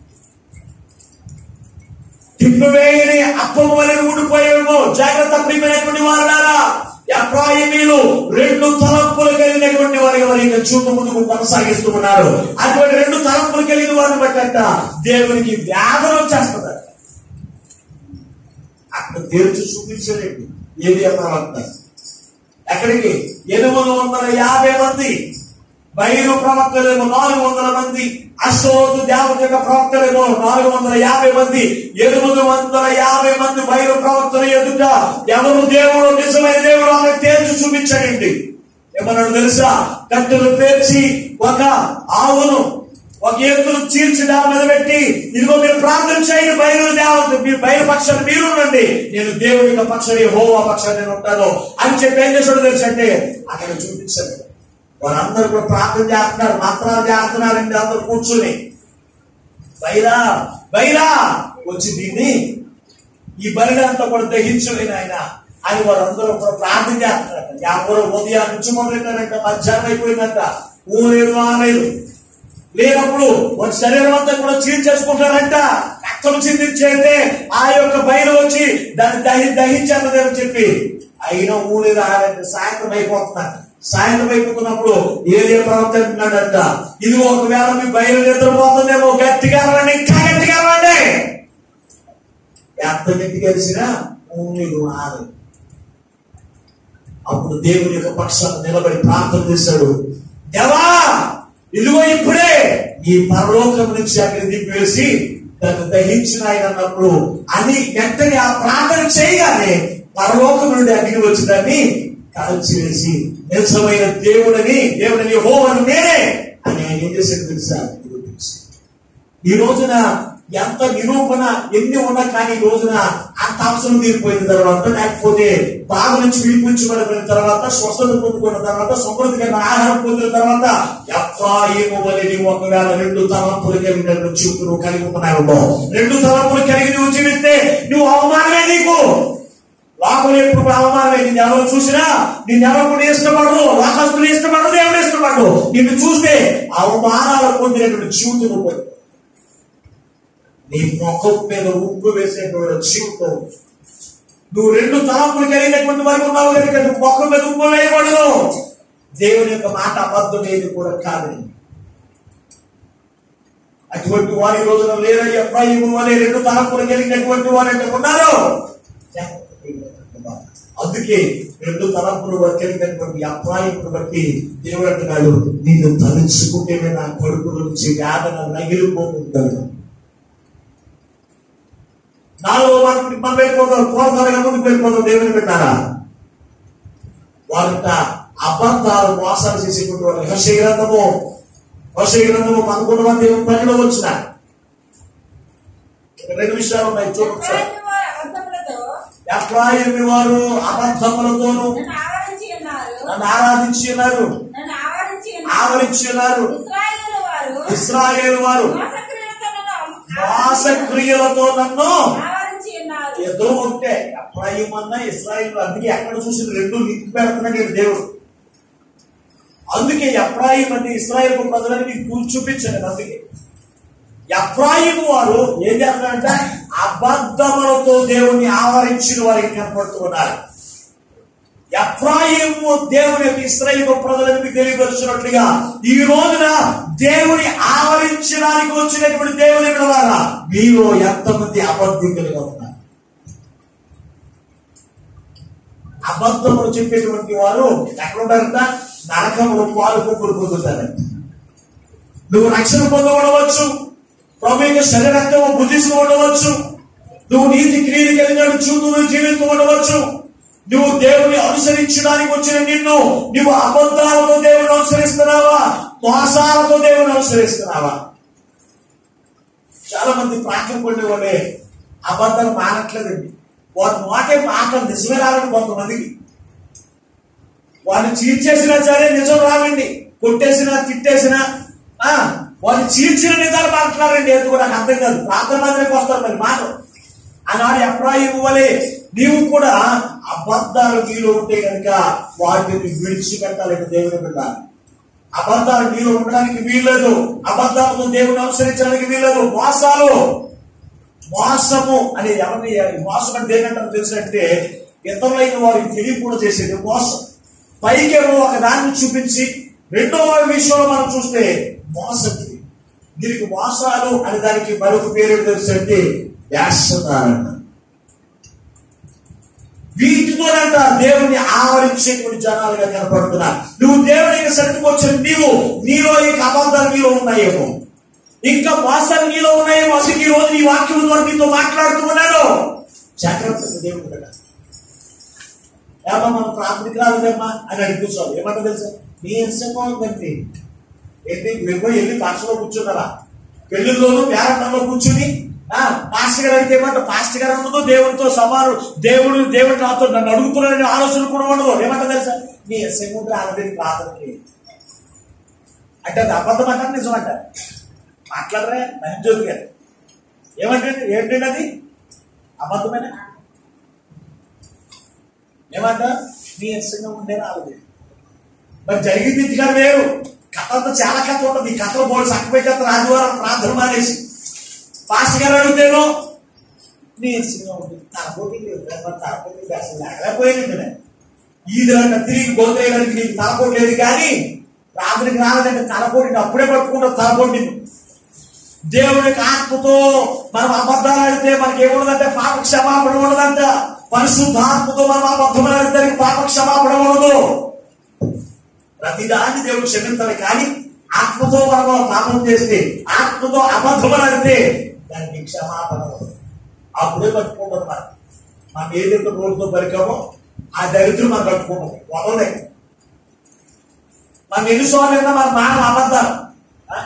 తిప్పివేయని అప్పము వలె ఉండిపోయేమో జాగ్రత్త ప్రియమైనటువంటి వారులారా ఎఫ్రాయిమీలు రెండు తలంపులు కలిగినటువంటి వారి వారి యొక్క చూపు ముందుకు కొనసాగిస్తూ ఉన్నారు అటువంటి రెండు తలంపులు కలిగిన వారిని బట్టంట దేవునికి వ్యాధన వచ్చేస్తుంది అక్కడ తెరిచి చూపించలేండి ఏది ప్రవక్త ఎక్కడికి ఎనిమిది వందల యాభై మంది బయలు ప్రవక్తలేమో నాలుగు వందల మంది అశ్వరోజు దేవత యొక్క ప్రవక్తలేమో నాలుగు వందల యాభై మంది ఎనిమిది వందల యాభై మంది బయలు ప్రవక్తల ఎదుట ఎవరు దేవుడు నిజమైన దేవుడు ఆమె తేల్చి చూపించండి ఏమన్నాడు తెలుసా కట్టెలు పేర్చి ఒక ఆవును ఒక ఎత్తును చీల్చి దాని మీద పెట్టి ఇదిగో మీరు ప్రార్థన చేయండి బయలు దేవత మీరు బయలు పక్షాన్ని మీరు ఉండండి నేను దేవుని యొక్క పక్షాన్ని హోవా పక్షాన్ని నేను ఉంటాను అని చెప్పి ఏం చేసాడు తెలుసు అంటే అక్కడ చూపించాడు వారందరూ కూడా ప్రార్థన చేస్తున్నారు మంత్రాలు చేస్తున్నారండి అందరూ కూర్చుని బైరా బైరా వచ్చి దీన్ని ఈ బలిని అంతా కూడా దహించలేని ఆయన అని వారందరూ కూడా ప్రార్థన చేస్తున్నారట ఎవరు ఉదయం నుంచి మొదలెట్టారంట మధ్యాహ్నం అయిపోయిందంట ఊరేడు ఆలేదు లేనప్పుడు వారి శరీరం అంతా కూడా చీల్చేసుకుంటారంట రక్తం చిందించేస్తే ఆ యొక్క బయలు వచ్చి దాన్ని దహి దహించాలని చెప్పి అయినా ఊరేడు ఆడంటే సాయంత్రం అయిపోతున్నారు సాయంత్రం అయిపోతున్నప్పుడు ఏదే ప్రవర్తన అంటున్నాడంట ఇది ఒకవేళ మీ బయలు నిద్రపోతుందేమో గట్టిగా రండి ఇంకా గట్టిగా రండి ఎంత గట్టి కలిసినా ఊరేడు ఆడదు అప్పుడు దేవుని యొక్క పక్షాన్ని నిలబడి ప్రార్థన చేశాడు దేవా ఇదిగో ఇప్పుడే ఈ పరలోకం నుంచి అక్కడికి దింపివేసి దాన్ని దహించిన ఆయన అన్నప్పుడు అని వెంటనే ఆ ప్రార్థన చేయగానే పరలోకం నుండి అగ్ని వచ్చి దాన్ని కాల్చివేసి నిజమైన దేవుడని దేవుడని హో అని నేనే అని ఆయన ఏం చేశాడు తెలుసా నిరూపించి ఈ రోజున ఎంత నిరూపణ ఎన్ని ఉన్నా కానీ ఈ రోజున అంత అవసరం తీరిపోయిన తర్వాత లేకపోతే బాధ నుంచి విడిపించబడిన తర్వాత స్వస్థత పొందుకున్న తర్వాత సమృద్ధిగా ఆహారం పొందిన తర్వాత ఎఫ్రాయిము వలె నీవు ఒకవేళ రెండు తలంపులు కలిగిన చూపు నువ్వు కలిగి ఉన్నావు రెండు తలంపులు కలిగి నువ్వు జీవిస్తే నువ్వు అవమానమే నీకు లోపల ఎప్పుడు అవమానమే నిన్ను ఎవరు చూసినా నిన్ను ఎవరు కూడా ఇష్టపడరు లోకస్తులు ఇష్టపడరు దేవుడు ఇష్టపడరు నిన్ను చూస్తే అవమానాలు పొందినటువంటి జీవితం నువ్వు పొందు. నీ ముఖం మీద ఉప్పు వేసేటువంటి జీవితం నువ్వు రెండు తలంపులు కలిగినటువంటి వరకు ఉన్నావు కనుక నువ్వు ముఖం మీద ఉప్పు వేయబడదు దేవుని యొక్క మాట అబద్ధం ఏది కూడా కాదు అటువంటి వారి రోజున లేరని అబ్రాహిము అనే రెండు తలంపులు కలిగినటువంటి వారు అంటే ఉన్నారు అందుకే రెండు తలంపులు కలిగినటువంటి అబ్రాహిమును బట్టి దేవుడు అంటున్నాడు నిన్ను తలుచుకుంటే నా కొడుకు నుంచి వేదన నగిలిపోతుంటాడు నాలుగో వారికి మనం వెళ్ళిపోతాం పూర్వకాలంగా ముందుకు వెళ్ళిపోతాం దేవుని పెట్టారా వారంట అబద్ధాలు మోసాలు చేసేటువంటి వాళ్ళు హర్ష గ్రంథము హర్ష గ్రంథము పదకొండు మంది పనిలో వచ్చిన రెండు విషయాలు ఉన్నాయి చూడొచ్చు ఎఫ్రాయిము వారు అబద్ధములతో ఎఫ్రాయిమి వారు అబద్ధములతోనూ నన్ను ఆవరించి ఉన్నారు నన్ను ఆరాధించి ఉన్నారు నన్ను ఆవరించి ఉన్నారు ఆవరించి ఉన్నారు ఇశ్రాయేలు వారు ఇస్రాయేల్ వారు మోసక్రియలతో నన్ను మోసక్రియలతో నన్ను ఆవరించి ఉన్నారు ఏదో ఉంటే ఎఫ్రాయిం అన్న ఇస్రాయిల్ అందుకే ఎక్కడ చూసిన రెండు లింక్ పెడుతున్నాడు ఈయన దేవుడు అందుకే ఎఫ్రాయిం అంటే ఇస్రాయిల్ ప్రజలని మీకు చూ- చూపించండి అందుకే ఎఫ్రాయిం వారు ఏం చేస్తారంటే అబద్ధములతో దేవుని ఆవరించిన వారికి కనపడుతూ ఉన్నారు ఎఫ్రాయిము దేవుని యొక్క ఇస్రాయిల్ ప్రజలకు మీకు తెలియపరుచినట్లుగా ఈ రోజున దేవుని ఆవరించడానికి వచ్చినటువంటి దేవుని ద్వారా మీలో ఎంతమంది అబద్ధికులుగా ఉన్నారు అబద్ధములు చెప్పేటువంటి వారు ఎక్కడుంటారంట నరకంలో పాలు కుక్కులు పొందుతారంట నువ్వు రక్షణ పొంది ఉండవచ్చు ప్రభు యొక్క శరీరత్వం బుద్ధిస్తూ ఉండవచ్చు నువ్వు నీతి క్రియలు కలిగినట్టు చూస్తూ నువ్వు జీవిస్తూ ఉండవచ్చు నువ్వు దేవుని అనుసరించడానికి వచ్చిన నిన్ను నువ్వు అబద్ధాలతో దేవుని అనుసరిస్తున్నావా మోసాలతో దేవుని అనుసరిస్తున్నావా చాలా మంది ప్రాంతం పడే వాళ్ళే అబద్ధాలు మానట్లేదండి వారి మాటే మాట నిజమే రావండి కొంతమందికి వారిని చీల్చేసినా సరే నిజం రావండి కొట్టేసినా తిట్టేసినా ఆ వారిని చీల్చిన నిజాలు మాట్లాడారండి ఎందుకు నాకు అర్థం కాదు ప్రార్థన మాత్రమే వస్తారు మరి మాట ఆనాడు ఎప్రాయిము వలె నీవు కూడా అబద్ధాలు నీలో ఉంటే కనుక వాటిని విడిచిపెట్టాలని దేవుని బిడ్డ అబద్ధాలు నీలో ఉండడానికి వీల్లేదు అబద్ధాలతో దేవుని అనుసరించడానికి వీల్లేదు మోసాలు మోసము అనేది ఎవరిని మోసం అంటే ఏంటంటే తెలుసంటే ఇతరులైన వారికి తెలియకుండా చేసేది మోసం పైకేమో ఒక దాన్ని చూపించి రెండో విషయంలో మనం చూస్తే మోసం ఇది. దీనికి మోసాలు అనే దానికి మరొక పేరు తెలుసంటే వేస్తున్నారంట వీటితోనంట దేవుని ఆవరించేటువంటి జనాలుగా కనపడుతున్నారు నువ్వు దేవునికి సరిగ్గా వచ్చిన నీవు నీలో ఇంకా అబద్ధాలు నీలో ఉన్నాయేమో ఇంకా మోసాలు నీలో ఉన్నాయేమో అసలు ఈ రోజు నీ వాక్యం ద్వారా నీతో మాట్లాడుతూ ఉన్నాను జాగ్రత్తగా దేవుడు కదా ఏమన్నా మన ప్రాథమిక రాలేదమ్మా అని అడిగి కూర్చోవాలి ఏమంటా తెలుసా నీ ఇష్టంగా ఉందండి ఏంటి మీరు పోయి వెళ్ళి పక్షంలో కూర్చున్నారా పెళ్లిలోను పేరంటంలో కూర్చుని ఆ పాస్టర్ గారు అయితే ఏమంటారు పాస్టర్ గారు ఉండదు దేవుడితో సమానం దేవుడు దేవుడు నాతో నన్ను అడుగుతున్నాడని ఆలోచన కూడా ఉండదు ఏమంటారు తెలుసా నీ ఎస్ఎండి ఆల్రెడీ ప్రార్థన లేదు అంటే అది అబద్ధం అంటారు నిజం అంటారు మాట్లాడరే మహిజ్యోతి గారు ఏమంటే ఏంటండి అది అబద్ధమేనా ఏమంట నీ ఎస్ఎంగా ఉండే రాలేదు మరి జరిగింది ఇంటికాడ వేరు కథ అంతా చాలా కథ ఉంటుంది ఈ కథలో బోర్డు చక్కపోయి కథ ఆదివారం ప్రార్థన మానేసి పాస్టర్ గారు అడుగుతాను నీ ఎస్ఎంగా ఉంది తలపోటీ లేదు మరి తలపోటీ అసలు లేకపోయింది నేను ఈది అంటే తిరిగి గోత్రేయడానికి నీకు తలపోటు లేదు కానీ రాత్రికి రాలేదంటే తలపోటీ అప్పుడే పట్టుకుంటా తలపోటీ దేవుడికి ఆత్మతో మనం అబద్ధాలు ఆడితే మనకి ఏముండదంటే పాప క్షమాపణ ఉండదంట పరిశుద్ధ ఆత్మతో మనం అబద్ధం ఆడితే పాప క్షమాపణ ఉండదు ప్రతిదాన్ని దేవుడు క్షమించాలి కానీ ఆత్మతో మనం పాపం చేస్తే ఆత్మతో అబద్ధం ఆడితే దానికి క్షమాపణ ఉండదు అప్పుడే పట్టుకుంటుంది మనం మనం ఏదైతే నోటితో పరికామో ఆ దరిద్రం మనం కట్టుకుంటాం వదలలేక మనం ఎన్నిసార్లు మన మానవ అబద్ధాలు ఆ?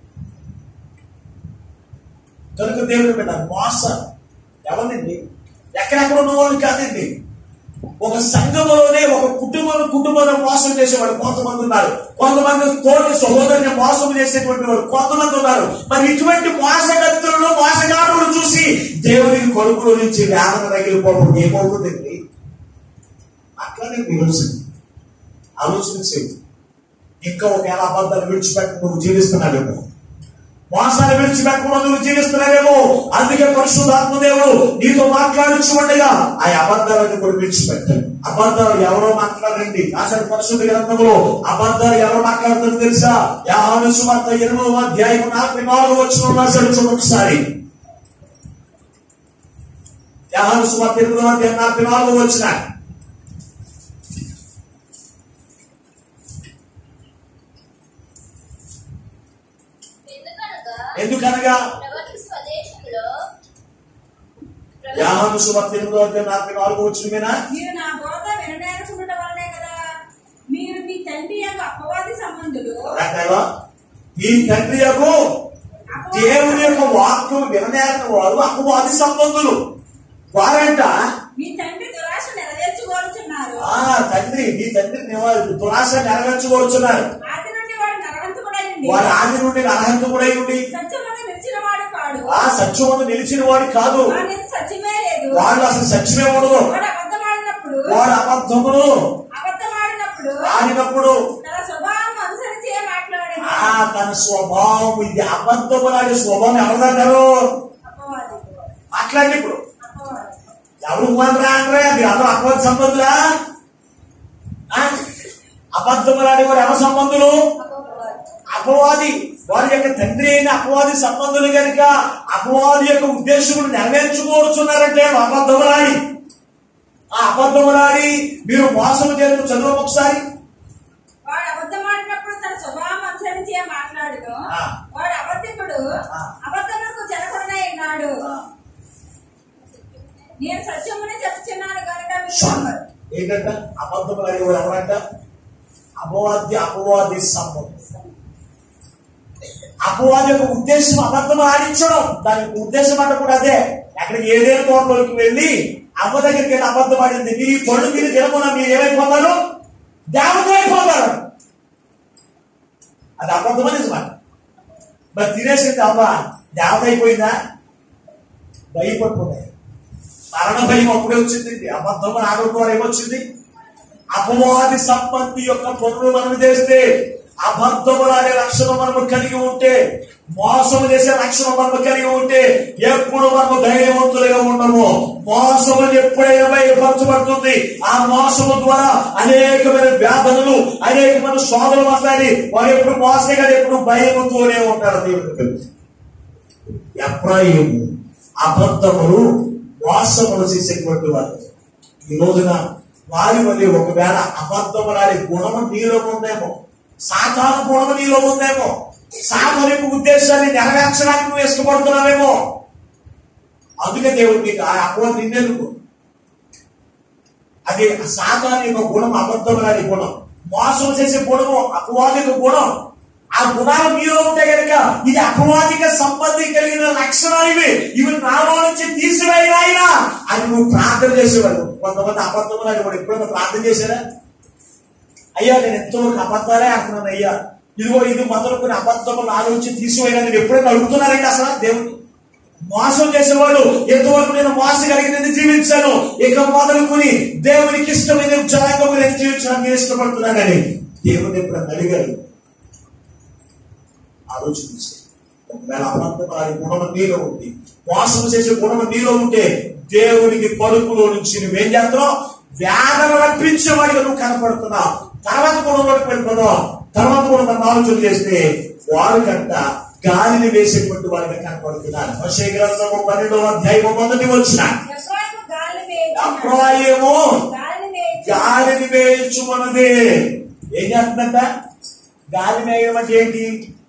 కనుక దేవుడు బిడ్డ మోసం ఎవరినండి ఎక్కడెక్కడ ఉన్న వాళ్ళు కాదండి ఒక సంఘంలోనే ఒక కుటుంబం కుటుంబంలో మోసం చేసేవాడు కొంతమంది ఉన్నారు కొంతమంది తోటి సహోదరుని మోసం చేసేటువంటి వారు కొంతమంది ఉన్నారు మరి ఇటువంటి మోసగత్తులను మోసగారులను చూసి దేవునికి కొడుకుల నుంచి వేదన తగిలిపోవడం ఏమవుతుందండి అట్లానే ఆలోచన ఆలోచించేది ఇంకా ఒకవేళ అబద్ధాలు విడిచిపెట్టి నువ్వు జీవిస్తున్నావేమో మోసాలు విడిచిపెట్టకుండా నువ్వు జీవిస్తున్నావేమో అందుకే పరిశుద్ధాత్మ దేవుడు నీతో మాట్లాడుచు ఉండగా ఆ అబద్ధాలను కూడా విడిచిపెట్టాడు అబద్ధాలు ఎవరో మాట్లాడండి అసలు పరిశుద్ధ గ్రంథంలో అబద్ధాలు ఎవరు మాట్లాడుతారు తెలుసా యాహాను సువార్త ఎనిమిదవ అధ్యాయం నలభై నాలుగు వచ్చిన రాశాడు చూడండి ఒకసారి యాహాను సువార్త ఎనిమిదవ అధ్యాయం నలభై నాలుగు వచ్చిన ఎందుకనగా ఎందుకనగా ప్రవక్త స్వదేశంలో యాహాను సువార్త ఎనిమిదవ అధ్యాయం నలభై నాలుగు వచ్చిన మీరు నా బోధ వినడానికి వల్లనే కదా మీరు మీ తండ్రి యొక్క అపవాది సంబంధులు రాకాయవా? ఈ తండ్రి యొక్క దేవుని యొక్క వాక్యం విననేరని వారు అపవాది సంబంధులు వారంట మీ తండ్రి దురాశ నెరవేర్చుకోరుచున్నారు ఆ తండ్రి మీ తండ్రి నివ- దురాశ నెరవేర్చుకోవచ్చున్నారు ఆది నుండి వాడు నరవంతుడైంది వారి ఆది నుండి అర్హంతుడై ఉండి సత్యమును నిలిచిన వాడు కాడు ఆ సత్యమందు నిలిచిన వాడు కాదు వాడి సత్యమే లేదు వాళ్ళు అసలు సత్యమే ఉండదు వాడు అబద్ధమాడినప్పుడు వాడు అబద్ధమును అబద్ధమాడినప్పుడు ఆడినప్పుడు తన స్వభావం అనుసరించి మాట్లాడేది ఆ తన స్వభావం ఇది అబద్ధములాడే స్వభావం ఎవరిదంటారు అపవాది మాట్లాడి ఇప్పుడు అపవాది ఎవరు కుమారురా అంటే మీరు అందరూ అపవాది సంబంధులా ఆ? అబద్ధములాడే వారు ఎవరి సంబంధులు అపవాది వారి యొక్క తండ్రి అయిన అపవాది సంబంధులు కనుక అపవాది యొక్క ఉద్దేశములు నెరవేర్చుకోవచ్చున్నారంటే అబద్ధములాడి ఆ అబద్ధములాడి మీరు మోసం చేస్తూ చదువు ఒకసారి వాడు అబద్ధమాడినప్పుడు తన స్వభావం అనుసరించి మాట్లాడును ఆ. వాడు అబద్ధికుడు ఆ. అబద్ధములకు జనకుడనై ఉన్నాడు ఆ, నేను సత్యమునే చెప్తున్నాను కనుక మీరు షాక్. నమ్మరు. ఏంటంట అబద్ధములాడి వాడు ఎవరంట అపవాది అపవాది సంబంధం అపవాది యొక్క ఉద్దేశం అబద్ధం ఆడించడం దాని యొక్క ఉద్దేశం అంటే కూడా అదే అక్కడికి ఏదైనా తోటలోకి వెళ్ళి అమ్మ దగ్గరికి వెళ్ళి అబద్ధం ఆడింది మీరు ఈ పళ్ళు మీరు తినకుండా మీరు ఏమైపోతారు దేవత అయిపోతారు అది అబద్ధమా నిజమా మరి తినేసింది అమ్మ దేవత అయిపోయిందా భయపడిపోతాయి మరణ భయం అప్పుడే వచ్చింది అబద్ధం ఆడడం ద్వారా ఏమొచ్చింది అపవాది సంపత్తి యొక్క పనులు మనం చేస్తే అబద్ధములాడే లక్షణం మనము కలిగి ఉంటే మోసం చేసే లక్షణం మనము కలిగి ఉంటే ఎప్పుడు మనము ధైర్యవంతులుగా ఉండము మోసము ఎప్పుడైనా భయపరచబడుతుంది ఆ మోసము ద్వారా అనేకమైన వ్యాధులు అనేకమైన శోధనలు వస్తాయి వారు ఎప్పుడు మోసగాడు ఎప్పుడు భయముతోనే ఉంటారు దేవుడికి తెలుసు ఎప్రాయిము అబద్ధములు మోసములు చేసేటువంటి వారు ఈ రోజున వారి వల్ల ఒకవేళ అబద్ధములాడే గుణము నీలో ఉందేమో సాధారణ గుణము నీలో ఉందేమో సాధనిక ఉద్దేశాన్ని నెరవేర్చడానికి నువ్వు ఇష్టపడుతున్నావేమో అందుకే దేవుడు నీకు ఆ అపవాదం నిన్నెందుకు అది సాధారణ యొక్క గుణం అబద్ధములాడే గుణం మోసం చేసే గుణము అపవాదిక గుణం ఆ గుణాలు మీలో ఉంటే కనుక ఇది అపవాదిక సంబంధి కలిగిన లక్షణాలు ఇవి ఇవి నాలో నుంచి తీసివేయనాయినా అని నువ్వు ప్రార్థన చేసేవాడు కొంతమంది అబద్ధములు అని కూడా ఎప్పుడైనా ప్రార్థన చేశారా అయ్యా నేను ఎంతవరకు అబద్ధాలే అంటున్నాను అయ్యా ఇదిగో ఇది మొదలుకొని అబద్ధములు నాలో నుంచి తీసివేయనా నేను ఎప్పుడైనా అడుగుతున్నారండి అసలు దేవుడు మోసం చేసేవాడు ఎంతవరకు నేను మోసగలిగినది జీవించాను ఇక మొదలుకొని దేవునికి ఇష్టమైన జనాంగం నేను జీవించడానికి నేను ఇష్టపడుతున్నానని దేవుని ఎప్పుడన్నా అడిగారు ఆలోచించి ఒకవేళ అబద్ధం వారి గుణం నీలో ఉంది మోసం చేసే గుణం నీలో ఉంటే దేవునికి పరుపులో నుంచి నువ్వేం చేస్తున్నావు వేదన రప్పించేవాడిగా నువ్వు కనపడుతున్నావు తర్వాత గుణంలోకి వెళ్ళిపోదాం తర్వాత కూడా మనం ఆలోచన చేస్తే వారు కంట గాలిని వేసేటువంటి వారిగా కనపడుతున్నారు మోషే గ్రంథము పన్నెండవ అధ్యాయము మొదటి వచ్చిన ఎఫ్రాయిము గాలి వేయించున్నాడు. అప్రాయము గాలి వేయించు. గాలిని వేయించుమన్నది ఏం చేస్తుందంట గాలి వేయడం అంటే ఏంటి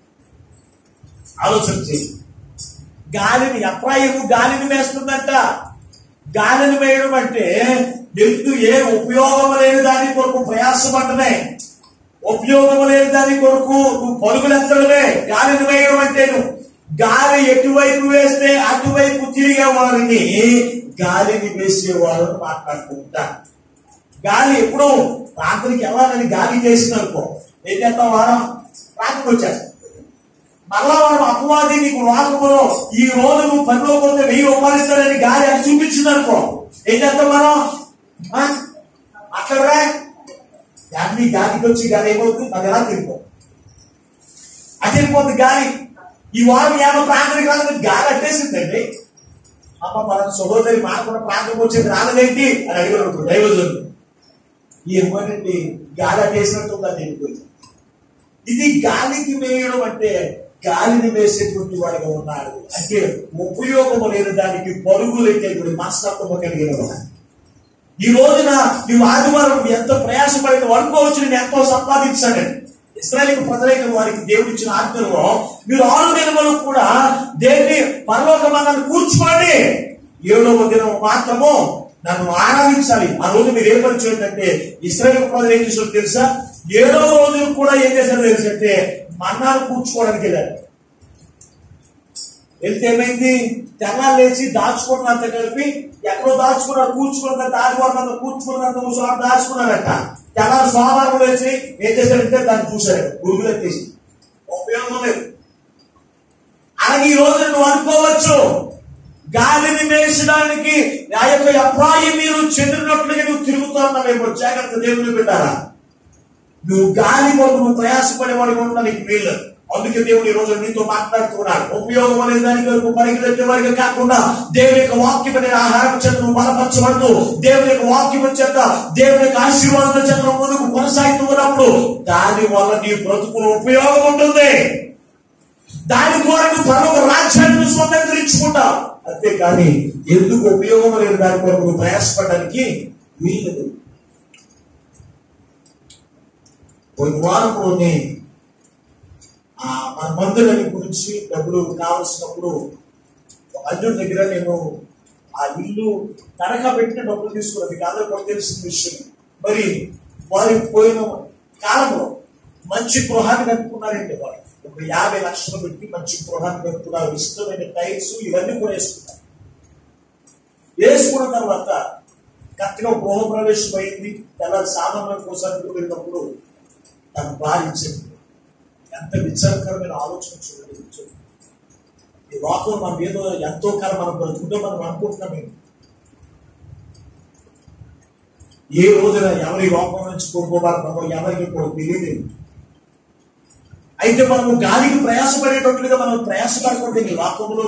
ఆలోచన చేయి గాలిని అప్రాయము గాలిని వేస్తుందంట గాలిని వేయడం అంటే ఎందుకు ఏ ఉపయోగం లేని దాని కొరకు ప్రయాసపడమే ఉపయోగం లేని దాని కొరకు నువ్వు పరుగులెత్తడమే గాలిని వేయడం అంటే నువ్వు గాలి ఎటువైపు వేస్తే అటువైపు తిరిగే వారిని గాలిని వేసేవారు మాట్లాడుకుంటారు గాలి ఎప్పుడో రాత్రికి వెళ్ళాలని గాలి చేసిందనుకో ఏం చేస్తాం వారం రాత్రికి వచ్చేస్తాం మరలా వాడు అపవాది నీకు వాకములో ఈ రోజు నువ్వు పనిలో పోతే వెయ్యి రూపాయలు ఇస్తాడని గాలి అది చూపించిందనుకో ఏం చేస్తాం మనం ఆ? అక్కడ రా గాలి గాలికి వచ్చి గాలి ఏమవుతుంది అది ఎలా తిరిగిపో అది వెళ్ళిపోతుంది గాలి ఈ వారం యాభై ప్రాంతానికి రాలేదు గాలి అట్టేసిందండి అమ్మ మన సహోదరి మాకుండా ప్రాంతం వచ్చేది రాలేదేంటి అని అడిగారు దైవజనుడు ఏమోనండి గాలి అట్టేసినట్టు ఉందని వెళ్ళిపోయింది ఇది గాలికి వేయడం అంటే గాలిని వేసేటువంటి వాడిగా ఉన్నాడు అంటే ఉపయోగము లేని దానికి పరుగులెట్టేటువంటి మనస్తత్వము కలిగిన వాడు ఈ రోజున నువ్వు ఆదివారం ఎంత ప్రయాసపడిన అనుకోవచ్చు నేను ఎంతో సంపాదించాడని ఇస్రాయల్ ప్రజలైన వారికి దేవుడు ఇచ్చిన ఆజ్ఞలో మీరు ఆరు నెలలు కూడా దేన్ని పరలోకమానాన్ని కూర్చుకోండి ఏడవ దినం మాత్రము నన్ను ఆరాధించాలి ఆ రోజు మీరు ఏం పని చేయండి ఇస్రాయల్ ప్రజలు ఏం చేశారు తెలుసా ఏడవ రోజు కూడా ఏం చేశారో తెలుసంటే మన్నాలు కూర్చుకోవడానికి వెళ్ళారు వెళ్తే ఏమైంది తెల్లారు లేచి దాచుకున్నంత కలిపి ఎక్కడో దాచుకున్నారు కూర్చుకున్నంత ఆదివారం కూర్చుకున్నంత ముసలాం దాచుకున్నారట తెల్లారు సోమవారం లేచి ఏం చేశారంటే దాన్ని చూశారు గురుగులు ఎత్తేసి ఉపయోగం లేదు అలాగే ఈ రోజు నువ్వు అనుకోవచ్చు గాలిని వేసడానికి ఆ యొక్క అప్రాయం మీరు చెందినట్లుగా నువ్వు తిరుగుతున్నావేమో జాగ్రత్త దేవుని పెట్టారా నువ్వు గాలి కొరకు నువ్వు ప్రయాసపడేవాడిగా ఉన్నా నీకు వీలు అందుకే దేవుడు ఈ రోజు నీతో మాట్లాడుతున్నాడు ఉపయోగం అనే దాని వరకు పరిగెత్తే వారిగా కాకుండా దేవుని యొక్క వాక్యం అనే ఆహారం చేత నువ్వు బలపరచబడుతూ దేవుని యొక్క వాక్యం చేత దేవుని యొక్క ఆశీర్వాదం చేత నువ్వు ముందుకు కొనసాగుతూ ఉన్నప్పుడు దాని వల్ల నీ బ్రతుకులు ఉపయోగం ఉంటుంది దాని ద్వారా నువ్వు పరలోక రాజ్యాన్ని నువ్వు స్వతంత్రించుకుంటావు అంతేకాని ఎందుకు ఉపయోగం లేని దాని కొరకు నువ్వు ప్రయాసపడడానికి వీలు పోయిన వారంలోనే ఆ మన మందులని గురించి డబ్బులు కావలసినప్పుడు ఒక అర్జున్ దగ్గర నేను ఆ ఇల్లు తనఖా పెట్టిన డబ్బులు తీసుకున్నది కాదు కూడా తెలిసిన విషయం మరి వారి పోయిన కాలంలో మంచి గృహాన్ని కట్టుకున్నారండి వారు ఒక యాభై లక్షలు పెట్టి మంచి గృహాన్ని కట్టుకున్నారు ఇష్టమైన టైల్స్ ఇవన్నీ కూడా వేసుకున్నారు వేసుకున్న తర్వాత కరెక్ట్గా గృహ ప్రవేశం అయింది తెల్లారి సామాన్ల కోసం వెళ్ళినప్పుడు తన భార్య చెప్పింది ఎంత విచారకరమైన ఆలోచన చూడండి చూడండి. ఈ లోకంలో మనం ఏదో ఎంతో కాలం మనం బ్రతుకుంటే మనం అనుకుంటున్నాం ఏంటి? ఏ రోజున ఎవరి లోకం నుంచి కోరుకోవాలన్నామో ఎవరికి కూడా తెలియదు అయితే మనము గాలికి ప్రయాసపడేటట్లుగా మనం ప్రయాసపడకూడదు ఈ లోకంలో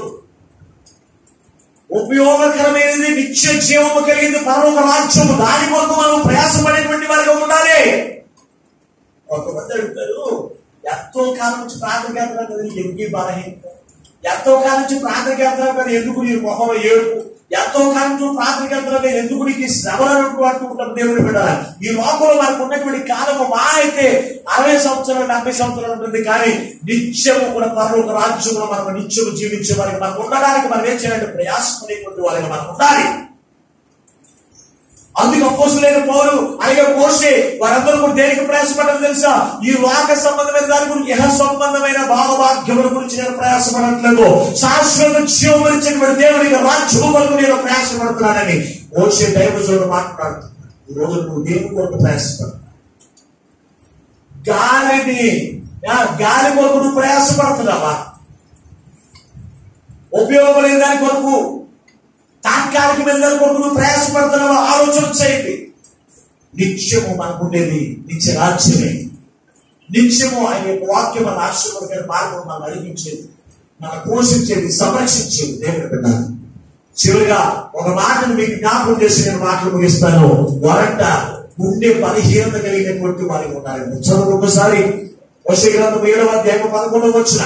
ఉపయోగకరమైనది నిత్య జీవము కలిగింది పరలోక రాజ్యము దాని కొరకు మనం ప్రయాసపడేటువంటి వారిగా ఉండాలి కొంతమంది అడుగుతారు ఎంతో కాలం నుంచి ప్రార్థన చేస్తున్నారు కదా ఎందుకు ఈ బలహీనత ఎంతో కాలం నుంచి ప్రార్థన చేస్తున్నారు కదా ఎందుకు నీ మొహం ఏడుపు ఎంతో కాలం నుంచి ప్రార్థన చేస్తున్నారు కదా ఎందుకు నీకు ఈ శ్రమలు అంటుంటాం దేవుని బిడ్డ ఈ లోకంలో మనకు ఉన్నటువంటి కాలము మా అయితే అరవై సంవత్సరాలు డెబ్బై సంవత్సరాలు ఉంటుంది కానీ నిత్యము కూడా పరలోక రాజ్యంలో మనం నిత్యము జీవించే వారికి మనం ఉండడానికి మనం ఏం చేయాలంటే ప్రయాసపడేటువంటి వారికి మనం ఉండాలి అందుకు అపోసులైన పౌరు అలాగే మోసే వారందరూ కూడా దేనికి ప్రయాసపడడం తెలుసా ఈ లోక సంబంధమైన దాని గురించి యహ సంబంధమైన భావభాగ్యముల గురించి నేను ప్రయాసపడట్లేదు శాశ్వత జీవం ఇచ్చినటువంటి దేవునికి రాజ్యము వరకు నేను ప్రయాసపడుతున్నానని మోసే దైవజుడు మాట్లాడుతున్నాడు ఈ రోజు నువ్వు దేని కొరకు ప్రయాసపడు గాలిని ఆ, గాలి కొరకు నువ్వు ప్రయాసపడుతున్నావా ఉపయోగపడే దాని కొరకు తాత్కాలికమైన దాని కొరకు నువ్వు ప్రయాసపడుతున్నావా ఆలోచన చేయండి నిత్యము మనకుండేది నిత్య రాజ్యమే నిత్యము ఆయన యొక్క వాక్యం మన ఆశీర్వాదమైన మార్గం మనం నడిపించేది మన పోషించేది సంరక్షించేది దేవుని బిడ్డ చివరిగా ఒక మాటను మీకు జ్ఞాపకం చేసి నేను మాటలు ముగిస్తాను వరంట గుండె బలహీనత కలిగినటువంటి వారికి ఉన్నారు చదువు ఒకసారి వచ్చే గ్రంథం ఏడవ అధ్యాయం పదకొండవ వచ్చిన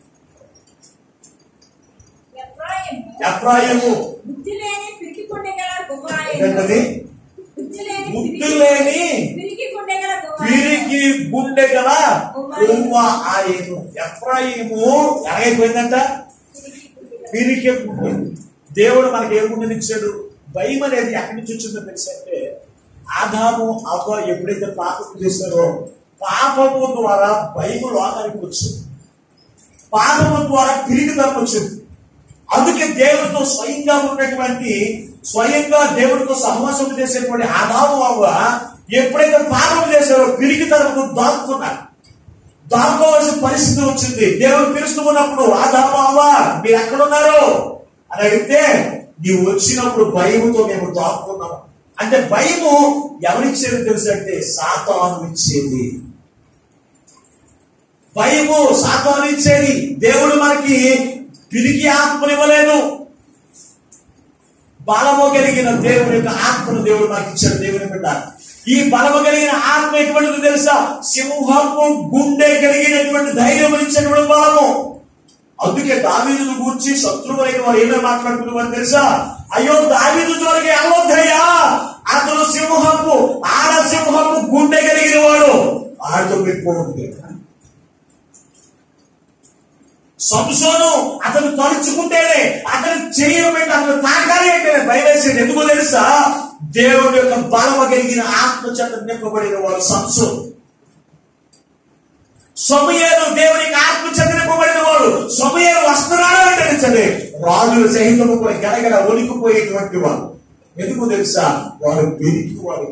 ఎఫ్రాయిము ఎఫ్రాయిము బుద్ధి లేని పిరికి కుండెగల గుమ్మాయి ఏంటది బుద్ధి లేని బుద్ధి లేని పిరికి కుండెగల గుమ్మాయి వీరికి గుండె గల కొవ్వ ఆయను ఎఫ్రాయిము ఎలాగైపోయిందంట వీరికి గుండె దేవుడు మనకి ఏ గుండెని ఇచ్చాడు భయం అనేది ఎక్కడి నుంచి వచ్చిందో తెలుసంటే ఆదాము అవ్వ ఎప్పుడైతే పాపం చేశారో పాపము ద్వారా భయం లోకానికి వచ్చింది పాపము ద్వారా తిరిగితనం వచ్చింది అందుకే దేవుడితో స్వయంగా ఉన్నటువంటి స్వయంగా దేవుడితో సహవాసం చేసేటువంటి ఆదాము అవ్వ ఎప్పుడైతే పాపం చేశారో తిరిగి తనకు దాక్కున్నారు దాక్కోవాల్సిన పరిస్థితి వచ్చింది దేవుడు పిలుస్తూ ఉన్నప్పుడు ఆదాము అవ్వ మీరు ఎక్కడున్నారు అని అడిగితే నీవు వచ్చినప్పుడు భయముతో మేము దాక్కున్నాము అంటే భయము ఎవరిచ్చేది తెలుసు అంటే సాతాను ఇచ్చేది భయము సాతాను ఇచ్చేది దేవుడు మనకి తిరిగి ఆత్మనివ్వలేదు బలము కలిగిన దేవుని యొక్క ఆత్మను దేవుడు మనకి ఇచ్చాడు దేవుని బిడ్డ ఈ బలము కలిగిన ఆత్మ ఎటువంటిది తెలుసా సింహము గుండె కలిగినటువంటి ధైర్యం ఇచ్చినటువంటి బలము అందుకే దావీదును గూర్చి శత్రువులైన వారు ఏమేమి మాట్లాడుతున్నారు తెలుసా అయ్యో దావీదు జోలికి వెళ్ళొద్దయ్యా అతను సింహము ఆడ సింహము గుండె కలిగిన వాడు ఆడితో పెట్టుకోవద్దు సంసోను అతను తలుచుకుంటేనే అతను చేయబెట్టి అతను తాకాలి అంటే భయం వేసేది ఎందుకో తెలుసా దేవుడి యొక్క బలమ కలిగిన ఆత్మ చేత నింపబడిన వాడు సంసోను సమయలు దేవునికి ఆత్మ చేత నింపబడిన వాడు సమయలు వస్తున్నాడు అంటే నిజమే రాజుల సహితము కూడా గడగడ ఒలికిపోయేటువంటి వాడు ఎందుకు తెలుసా వాడు పెరిగి వాడు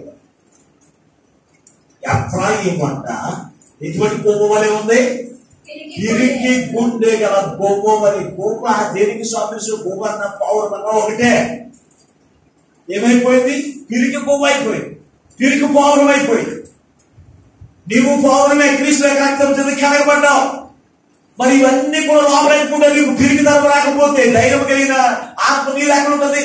ఎఫ్రాయిం అంట ఎటువంటి కొమ్ము వలె ఉంది తిరిగి గుండె గల బొమ్మ మరి బొమ్మ దేనికి స్వామించు బొమ్మ అన్న పౌరం అన్న ఒకటే ఏమైపోయింది తిరిగి బొమ్మ అయిపోయింది తిరిగి పౌరం అయిపోయింది నీవు పౌరమే క్రీస్తు రక్తం చెంది కలగబడ్డావు మరి ఇవన్నీ కూడా లోపలనుకుంటే నీకు తిరిగి తరం రాకపోతే ధైర్యం కలిగిన ఆత్మ నీ ఎక్కడ ఉంటుంది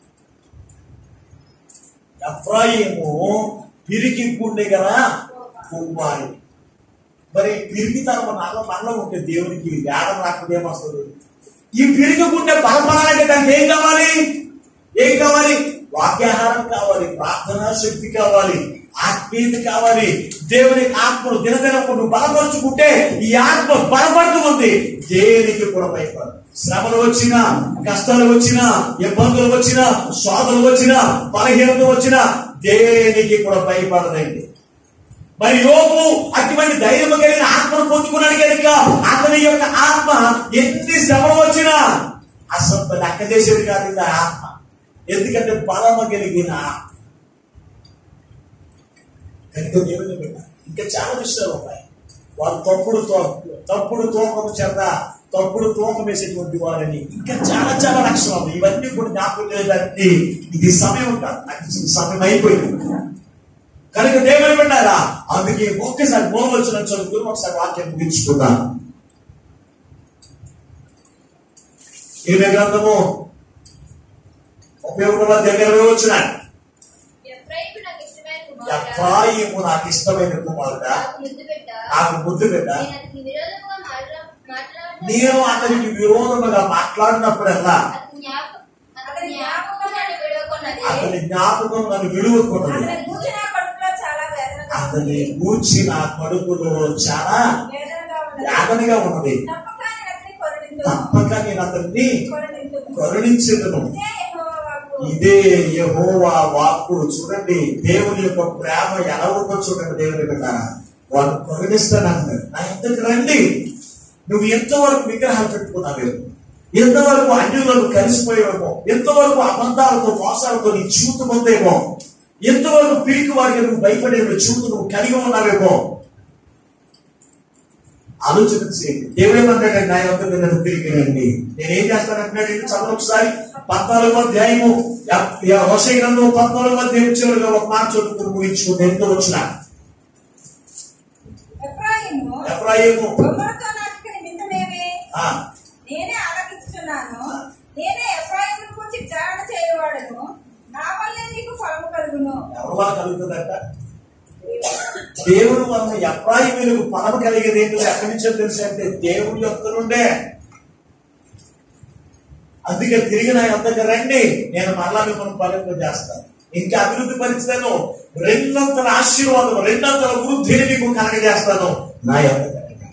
ఎఫ్రాయిము తిరిగి గుండె గల కుమారి మరి పిరిగి తన నాలో మనలో ఉంటే దేవునికి వేడం రాకుండా ఏమొస్తుంది ఈ పిరిగి గుండె బలపడాలంటే దానికి ఏం కావాలి ఏం కావాలి వాక్యాహారం కావాలి ప్రార్థనా శక్తి కావాలి ఆత్మీయత కావాలి దేవుని ఆత్మను దినదినం నువ్వు బలపరుచుకుంటే ఈ ఆత్మ బలపడుతూ ఉంది దేనికి కూడా భయపడదు శ్రమలు వచ్చినా కష్టాలు వచ్చినా ఇబ్బందులు వచ్చినా శోధనలు వచ్చినా బలహీనత వచ్చినా దేనికి కూడా భయపడదండి మరి యోగు అటువంటి ధైర్యం కలిగిన ఆత్మను పొందుకున్నాడు కనుక అతని యొక్క ఆత్మ ఎన్ని శ్రమలు వచ్చినా అసలు లెక్క చేసేది కాదు ఇది ఆ ఆత్మ ఎందుకంటే బలము కలిగిన ఆత్మ. కనుక దేవుని బిడ్డ ఇంకా చాలా విషయాలు ఉన్నాయి వారు తప్పుడు తో తప్పుడు తూకం చేత తప్పుడు తూకం వేసేటువంటి వారని ఇంకా చాలా చాలా లక్షణాలు ఉన్నాయి ఇవన్నీ కూడా జ్ఞాపకం లేదంటే ఇది సమయం కాదు నాకు ఇది సమయం అయిపోయింది కనుక దేవుని పెట్టారా అందుకే ఒక్కసారి మూల వచ్చిన చదువుకుని ఒకసారి వాక్యం ముగించుకుందాం ఇరవై గ్రంథము ఉపయోగపడ దగ్గర వచ్చిన ఎఫ్రాయిము నాకు ఇష్టమైన కుమారుడా. ఎఫ్రాయిము నాకు ఇష్టమైన కుమారుడ నాకు ముద్దు పెట్ట. నాకు ముద్దు పెట్ట నేను అతనికి విరోధముగా మాట్లా- మాట్లాడినప్పుడు నేను అతనికి విరోధముగా మాట్లాడినప్పుడల్లా అతని జ్ఞాప- అతని జ్ఞాపకం నన్ను విడవకొన్నది. అతని జ్ఞాపకం నన్ను విడువకున్నది అతని కూర్చున్న కడుపులో చాలా వేదనగా అతని ఉంది. గూర్చి నా కడుపులో చాలా వేదనగా ఉన్నది యాతనగా ఉన్నది తప్పక నేను అతన్ని కొరడిందు. తప్పక నేను అతన్ని కొరడిందు. కరుణించదును ఇదే యెహోవాకు ఇదే యెహోవా వాక్కు చూడండి దేవుని యొక్క ప్రేమ ఎలా ఉందో చూడండి దేవుని బిడ్డ వాడు కరుణిస్తానంటాడు నా ఇంతకు రండి నువ్వు ఎంతవరకు విగ్రహాలు పెట్టుకున్నావు ఎంతవరకు అన్యులకు కలిసిపోయావేమో ఎంతవరకు అబద్ధాలతో మోసాలతో నీ జీవితం ఉందేమో ఎంతవరకు పిరికి వారికి నువ్వు భయపడే జీవితం నువ్వు కలిగి ఉన్నావేమో ఆలోచన చేయండి దేవుడేమన్నాడండి నా యొక్క నన్ను తిరిగి రండి నేనేం చేస్తానంటున్నాడు చదువు ఒకసారి పద్నాలుగో అధ్యాయము వసై గ్రంథం పద్నాలుగో అధ్యాయం చివరిగా ఒక మాట చదువుకుని ముగించుకుంటే ఎంతో వచ్చిన ఎఫ్రాయిము ఎఫ్రాయిము బొమ్మలతో నాటిన నిందమేమి ఆ, నేనే ఆలకిస్తున్నాను నేనే ఎఫ్రాయిము గురించి విచారణ చేయవాడను నా వల్లే నీకు ఫలము కలుగును ఎవరి వల్ల కలుగుతుందట దేవుడు వల్ల ఎఫ్రాయిములకు పలమ కలిగేది ఏంటో ఎక్కడి నుంచో తెలుసు అంటే దేవుడి యొక్క నుండే అందుకే తిరిగి నా యొక్కకు రండి నేను మరలా మిమ్మల్ని ఫలింప చేస్తాను ఇంకా అభివృద్ధి పరిస్థితులను రెండంతల ఆశీర్వాదం రెండంతల వృద్ధిని మీకు కలగజేస్తాను నా యొక్క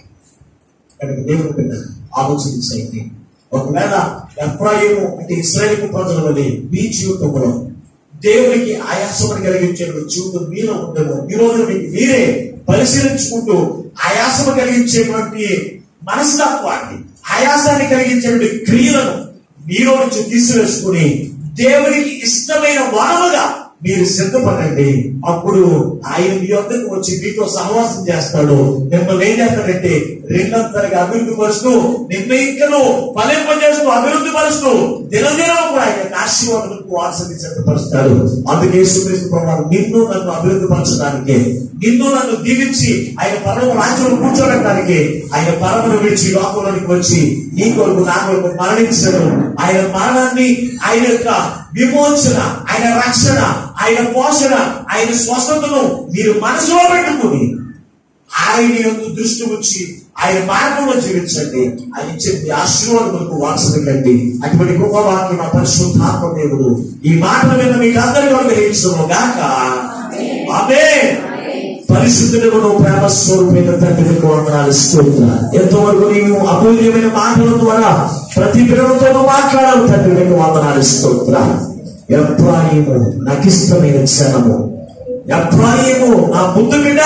కనుక దేవుడు బిడ్డ ఆలోచించండి ఒకవేళ ఎఫ్రాయిము అంటే ఇస్రాయేల్ ప్రజల వల్ల మీ జీవితంలో దేవునికి ఆయాసమని కలిగించే జీవితం మీలో ఉండదు ఈ రోజు మీకు మీరే పరిశీలించుకుంటూ ఆయాసము కలిగించేటువంటి మనస్తత్వాన్ని ఆయాసాన్ని కలిగించేటువంటి క్రియలను మీలో నుంచి తీసివేసుకుని దేవునికి ఇష్టమైన వనముగా మీరు సిద్ధపడండి అప్పుడు ఆయన మీ వద్దకు వచ్చి మీతో సహవాసం చేస్తాడు మిమ్మల్ని ఏం చేస్తాడంటే రెండంతలుగా అభివృద్ధి పరుస్తూ నిర్ణయింకను ఫలింపజేస్తూ అభివృద్ధి పరుస్తూ దినదినం కూడా ఆయన ఆశీర్వాదాలకు వారసని సిద్ధపరుస్తాడు అందుకే సుక్రీస్తు ప్రభావం నిన్ను నన్ను అభివృద్ధి పరచడానికి నిన్ను నన్ను దీవించి ఆయన పరమ రాజ్యంలో కూర్చోబెట్టడానికి ఆయన పరమను విడిచి లోకంలోనికి వచ్చి నీ కొరకు నా కొరకు మరణించడం ఆయన మరణాన్ని ఆయన యొక్క విమోచన ఆయన రక్షణ ఆయన పోషణ ఆయన స్వస్థతను మీరు మనసులో పెట్టుకుని ఆయన యొక్క దృష్టి వచ్చి ఆయన మార్గంలో జీవించండి ఆయన చెప్పి ఆశీర్వాదములకు వారసకండి అటువంటి కృపవాక్యం మా పరిశుద్ధాత్మ దేవుడు ఈ మాటల మీద మీకు అందరికీ అనుగ్రహించను గాక ఆమె పరిశుద్ధులకు ప్రేమ స్వరూపమైన తండ్రికి వందనాలు స్తోత్ర ఎంతవరకు నీవు అమూల్యమైన మాటల ద్వారా ప్రతి పిల్లలతోనూ మాట్లాడాలి తండ్రికి వందనాలు స్తోత్ర ఎప్రాయిము నాకు ఇష్టమైన క్షణము ఎప్రాయిము నా ముందు బిడ్డ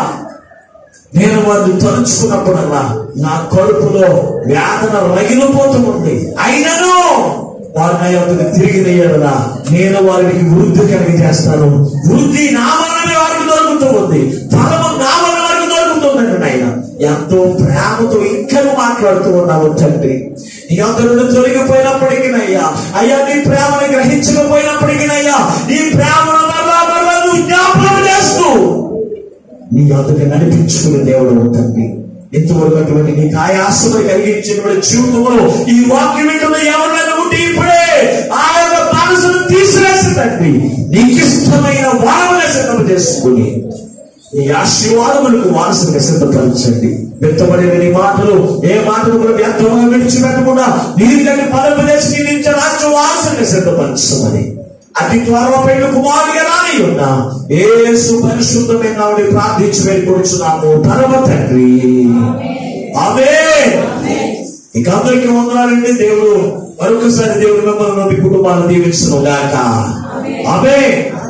నేను వారిని తలుచుకున్నప్పుడల్లా నా కడుపులో వేదన రగిలిపోతూ ఉంది అయినను వారు నా యొక్క తిరిగి వేయడలా నేను వారికి వృద్ధి కలిగి చేస్తాను వృద్ధి నా వలన వారికి దొరుకుతూ ఉంది ఫలము నా వలన వారికి దొరుకుతుందండి నాయన ఎంతో ప్రేమతో ఇంకా మాట్లాడుతూ ఉన్నావు తండ్రి నీ అందరూ తొలగిపోయినప్పటికీ అయ్యా అయ్యా నీ ప్రేమను గ్రహించకపోయినప్పటికీ అయ్యా నీ ప్రేమను మరలా మరలా నువ్వు జ్ఞాపకం చేస్తూ నీ యొక్కకి నడిపించుకునే దేవుడు తండ్రి ఇంతవరకు అటువంటి నీకు ఆయాసము కలిగించినటువంటి జీవితంలో ఈ వాక్యం వింటున్న ఎవరైనా ఉంటే ఇప్పుడే ఆ యొక్క మనసును తీసివేసి తండ్రి నీకు ఇష్టమైన వారముగా సిద్ధం చేసుకుని ఈ ఆశీర్వాదములకు వారసులుగా సిద్ధపరచండి వ్యక్తపడే నీ మాటలు ఏ మాటలు కూడా వ్యర్థంగా విడిచిపెట్టకుండా నీళ్ళని పదపదేశి నీ నుంచి రాజ్యం వారసులుగా సిద్ధపరచమని అతి త్వరలో పెళ్లి కుమారుడిగా రాని ఉన్నా ఏసు పరిశుద్ధమైన నామమున ప్రార్థించి వెళ్ళిపోతున్నాము పరమ తండ్రి ఆమె ఇక అందరికీ వందనాలండి దేవుడు మరొకసారి దేవుడు మిమ్మల్ని మీ కుటుంబాలను దీవించను గాక ఆమె